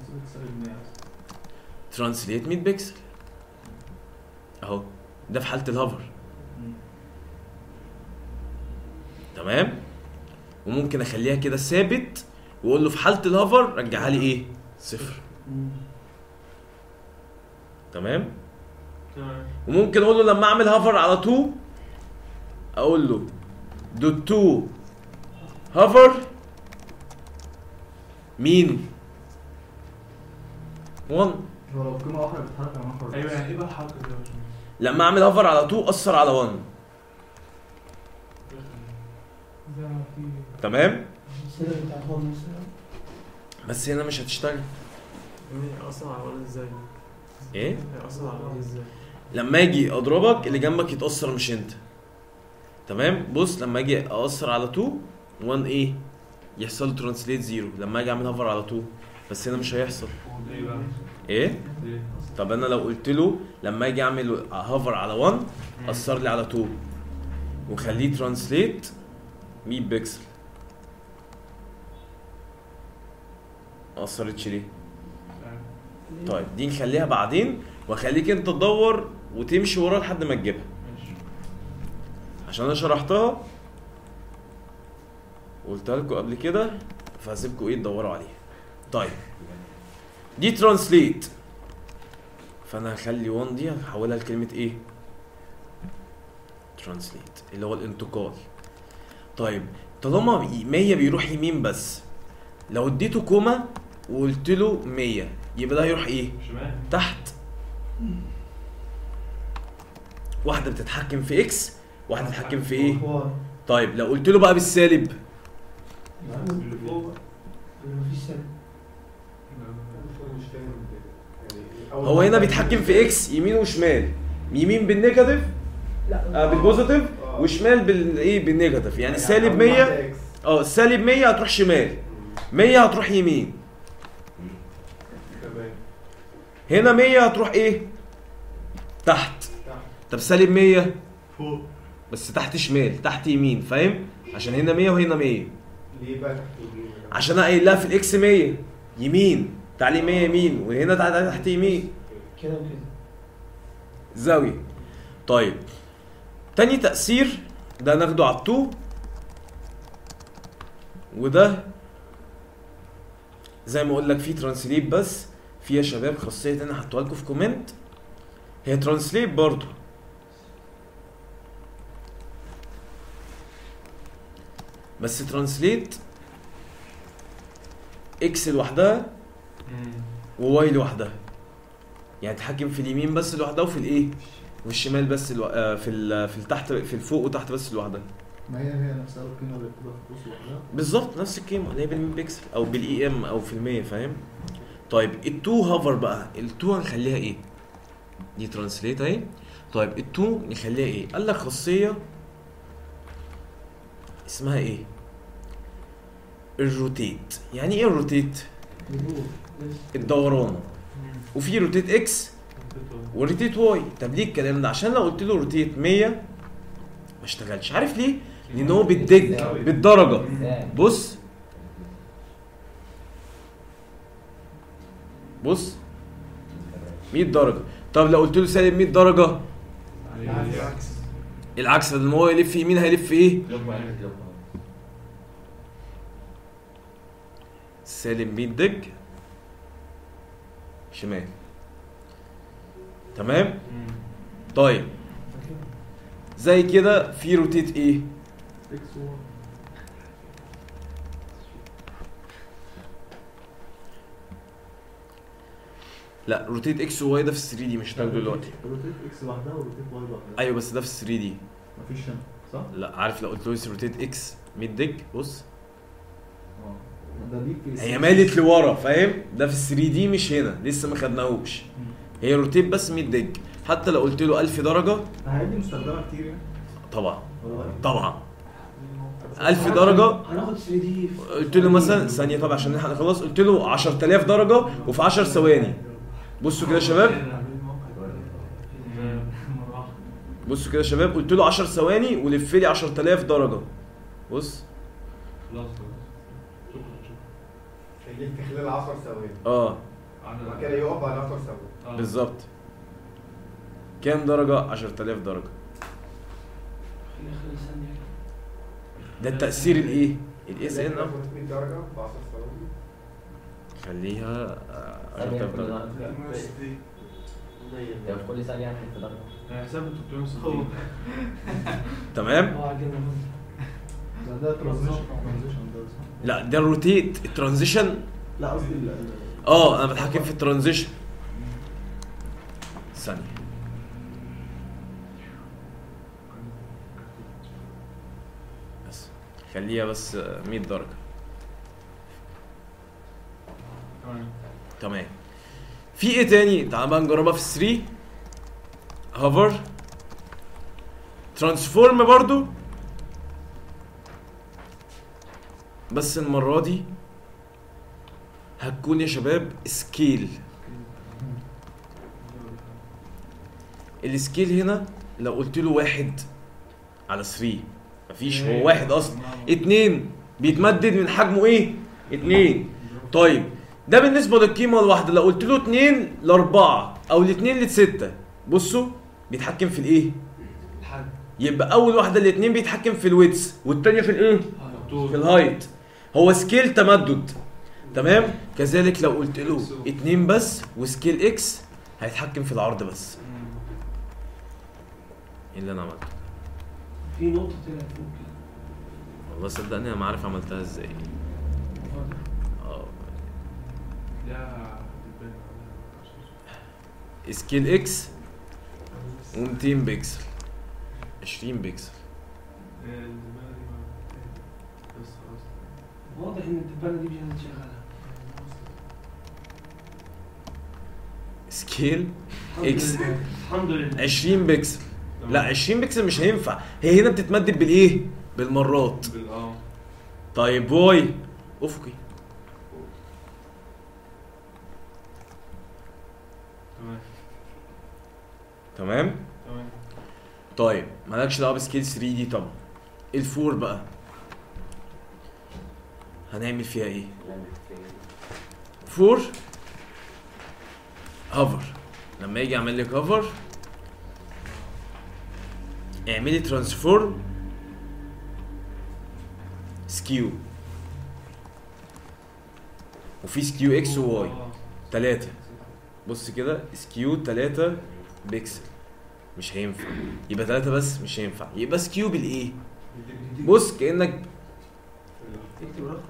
ترانسليت 100 بكسل اهو ده في حاله الهوفر تمام وممكن اخليها كده ثابت واقول له في حاله الهوفر رجعها لي ايه صفر تمام تمام وممكن اقول له لما اعمل هافر على 2 اقول له دوت 2 هافر مين 1 هو لو قيمه واحده بتتحرك على محور ايوه يعني ايه بقى الحركه دي يا باشمهندس؟ لما اعمل هافر على 2 اثر على 1 ده في تمام السلم بتاع هون مثلا بس هنا مش هتشتغل هي اصلا على الوان ازاي؟ ايه هي اصلا على الوان ازاي؟ لما اجي اضربك اللي جنبك يتاثر مش انت تمام بص لما اجي ااثر على 2 1 ايه يحصل له ترانسليت 0 لما اجي اعمل هافر على 2 بس هنا مش هيحصل ليه بقى؟ ايه ليه؟ طب انا لو قلت له لما اجي اعمل هافر على 1 اثر لي على 2 وخليه ترانسليت 100 بكسل ما اثرتش ليه طيب دي نخليها بعدين واخليك انت تدور وتمشي ورا لحد ما تجيبها ماشي عشان انا شرحتها وقلتها لكم قبل كده فهسيبكم ايه تدوروا عليها طيب دي ترانسليت فانا هخلي 1 دي هحولها لكلمه ايه ترانسليت اللي هو الانتقال طيب طالما 100 بيروح يمين بس لو اديته كوما وقلت له 100 يبقى ده هيروح ايه شمال تحت واحده بتتحكم في اكس واحده بتتحكم في ايه واي طيب لو قلت له بقى بالسالب اللي فوق اللي مفيش سلم مش فاهم يعني أول هو مرة هنا بيتحكم في اكس يمين وشمال يمين بالنيجاتيف لا آه بالبوزيتيف آه. وشمال بالايه بالنيجاتيف يعني أول سالب واحدة 100 إكس. اه سالب 100 هتروح شمال 100 هتروح يمين تمام هنا 100 هتروح ايه تحت تحت طب سالب 100 فوق بس تحت شمال تحت يمين فاهم عشان هنا 100 وهنا 100 ليه بقى تحت يمين؟ عشان انا قايل لها في الاكس 100 يمين تعالي 100 يمين وهنا تعالي تحت يمين كده وكده زاوية طيب تاني تأثير ده ناخده على التو وده زي ما اقول لك في ترانسليت بس في يا شباب خاصية انا هحطها لكم في كومنت هي ترانسليت برضو بس ترانسليت اكس لوحدها وواي لوحدها يعني تحكم في اليمين بس لوحدها وفي الايه والشمال بس الو... آه، في ال... في التحت في الفوق وتحت بس لوحدها ما هي هي نفسها القيمه اللي بتبقى في القوس لوحدها بالظبط نفس القيمه اللي هي بالمين بيكسل او بالاي ام او في المية فاهم طيب التو هافر بقى التو هنخليها ايه دي ترانسليت اهي طيب التو نخليها ايه قال لك خاصيه اسمها ايه الروتيت يعني ايه الروتيت يدور الدوران وفي روتيت اكس وروتيت واي طب ليه الكلام ده عشان لو قلت له روتيت 100 ما اشتغلش عارف ليه لان هو بالدج بالدرجه بص بص 100 درجه طب لو قلت له سالب 100 درجه العكس لما هو يلف يمين هيلف ايه سالب 100 دج شمال تمام طيب زي كده في روتيت ايه اكس و لا روتيت اكس وواي ده في 3 دي مش هتاخده دلوقتي روتيت اكس لوحدها وروتيت واي لوحدها ايوه بس ده في 3 دي مفيش هنا صح؟ لا عارف لو قلت له روتيت اكس 100 دج بص اه ده دي في هي مالت لورا فاهم ده في 3 دي مش هنا لسه ما خدناهوش هي روتيت بس 100 دج حتى لو قلت له 1000 درجه الحاجات دي مستخدمه كتير يعني طبعا والله طبعا 1000 درجه هناخد 3 دي قلت له مثلا ثانيه طبعا عشان احنا خلاص قلت له 10000 درجه وفي 10 ثواني بصوا كده يا شباب بصوا كده يا شباب قلت له 10 ثواني ولف لي 10000 درجه بص خلاص خلاص شكرا شكرا هيجيب في خلال 10 ثواني اه بعد كده يقف بعد 10 ثواني آه. بالظبط كام درجه 10000 درجه خلينا خلال ثانية ده التاثير الايه الاس ان 100 درجه ب 10 ثواني خليها آه، 10000 درجه ده في كل ثانية هتحط درجة يعني حساب 360 تمام اه عجبنا ده ده ترانزيشن ترانزيشن ده صح؟ لا ده الروتيت الترانزيشن لا قصدي ال- ال- اه انا بتحكم في الترانزيشن ثانيه بس خليها بس آه، 100 درجه تمام تمام في ايه تاني تعال بقى نجربها في 3 هوفر ترانسفورم برضو بس المرة دي هتكون يا شباب سكيل السكيل هنا لو قلت له واحد على 3 مفيش هو واحد اصلا اتنين بيتمدد من حجمه ايه؟ اتنين طيب ده بالنسبه للقيمه الواحده لو قلت له 2 ل 4 او ل 2 ل 6 بصوا بيتحكم في الايه؟ الحاج يبقى اول واحده الاثنين بيتحكم في الويتس والثانيه في الايه؟ في الهايت هو سكيل تمدد تمام كذلك لو قلت له 2 بس وسكيل اكس هيتحكم في العرض بس ايه اللي انا عملته؟ في نقطة طلعت فوق كده والله صدقني انا ما عارف عملتها ازاي اه لا بتبان سكيل اكس و200 بكسل 20 بكسل الدماغ دي ما- بس خلاص واضح ان الدبانة دي مش هتشغلها سكيل الحمد إكس. لله. الحمد لله 20 بكسل تمام. لا 20 بكسل مش هينفع هي هنا بتتمدد بالايه بالمرات بال- اه طيب واي افقي تمام تمام تمام طيب مالكش دعوه بسكيل 3 دي طبعا الفور بقى هنعمل فيها ايه فور هوفر لما يجي اعمل لك هوفر اعملي ترانسفورم سكيو وفي سكيو اكس وواي تلاتة بص كده سكيو تلاتة بيكسل مش هينفع يبقى تلاتة بس مش هينفع يبقى سكيو بالايه بص كانك اكتب رقم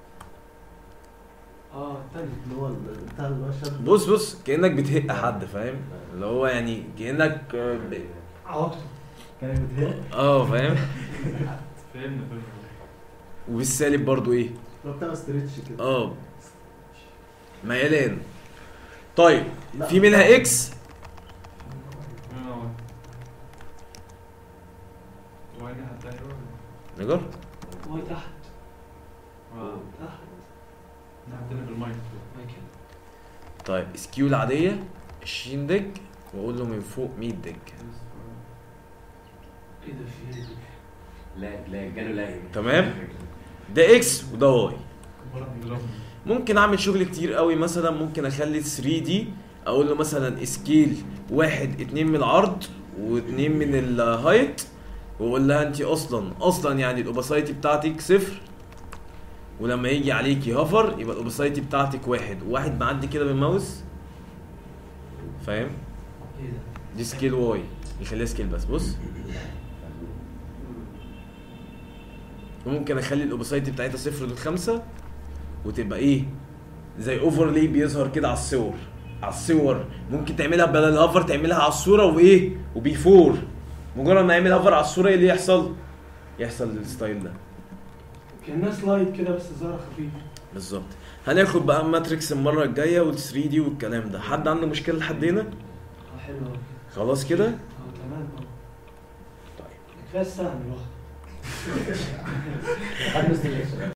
اه التاني اللي هو ال- بتاع اللي هو الشاب بص بص كانك بتهق حد فاهم اللي هو يعني كانك آه، ب- عواطف كانت بتهق اه فاهم فهمنا فهمنا وبالسالب برضو ايه لو بتاع ستريتش كده اه ميلان طيب لا. في منها اكس فهمنا واحد. وين حتى هيرو نجر واي تحت اه تحت حطينا في المايك ما كده طيب سكيو العادية 20 دج واقول له من فوق 100 دج ايه ده في ايه لا لا جاله لا تمام. ده اكس وده واي ضربنا ممكن اعمل شغل كتير قوي مثلا ممكن اخلي 3 دي اقول له مثلا سكيل واحد اتنين من العرض واتنين من الهايت واقول لها انت اصلا اصلا يعني الاوباسايتي بتاعتك صفر ولما يجي عليكي هفر يبقى الاوباسايتي بتاعتك واحد وواحد معدي كده بالماوس فاهم ايه ده دي سكيل واي يخليها سكيل بس بص وممكن اخلي الاوباسايتي بتاعتها صفر للخمسة وتبقى ايه زي اوفرلي بيظهر كده على الصور على الصور ممكن تعملها بدل الهافر تعملها على الصوره وايه وبيفور مجرد ما يعمل هافر على الصوره ايه اللي يحصل يحصل الستايل ده كانها سلايد كده بس ظهر خفيف بالظبط هناخد بقى ماتريكس المره الجايه وال 3 دي والكلام ده حد عنده مشكله لحد هنا اه حلو قوي خلاص كده اه تمام اه طيب كفايه السهم لوحده خد نص الليل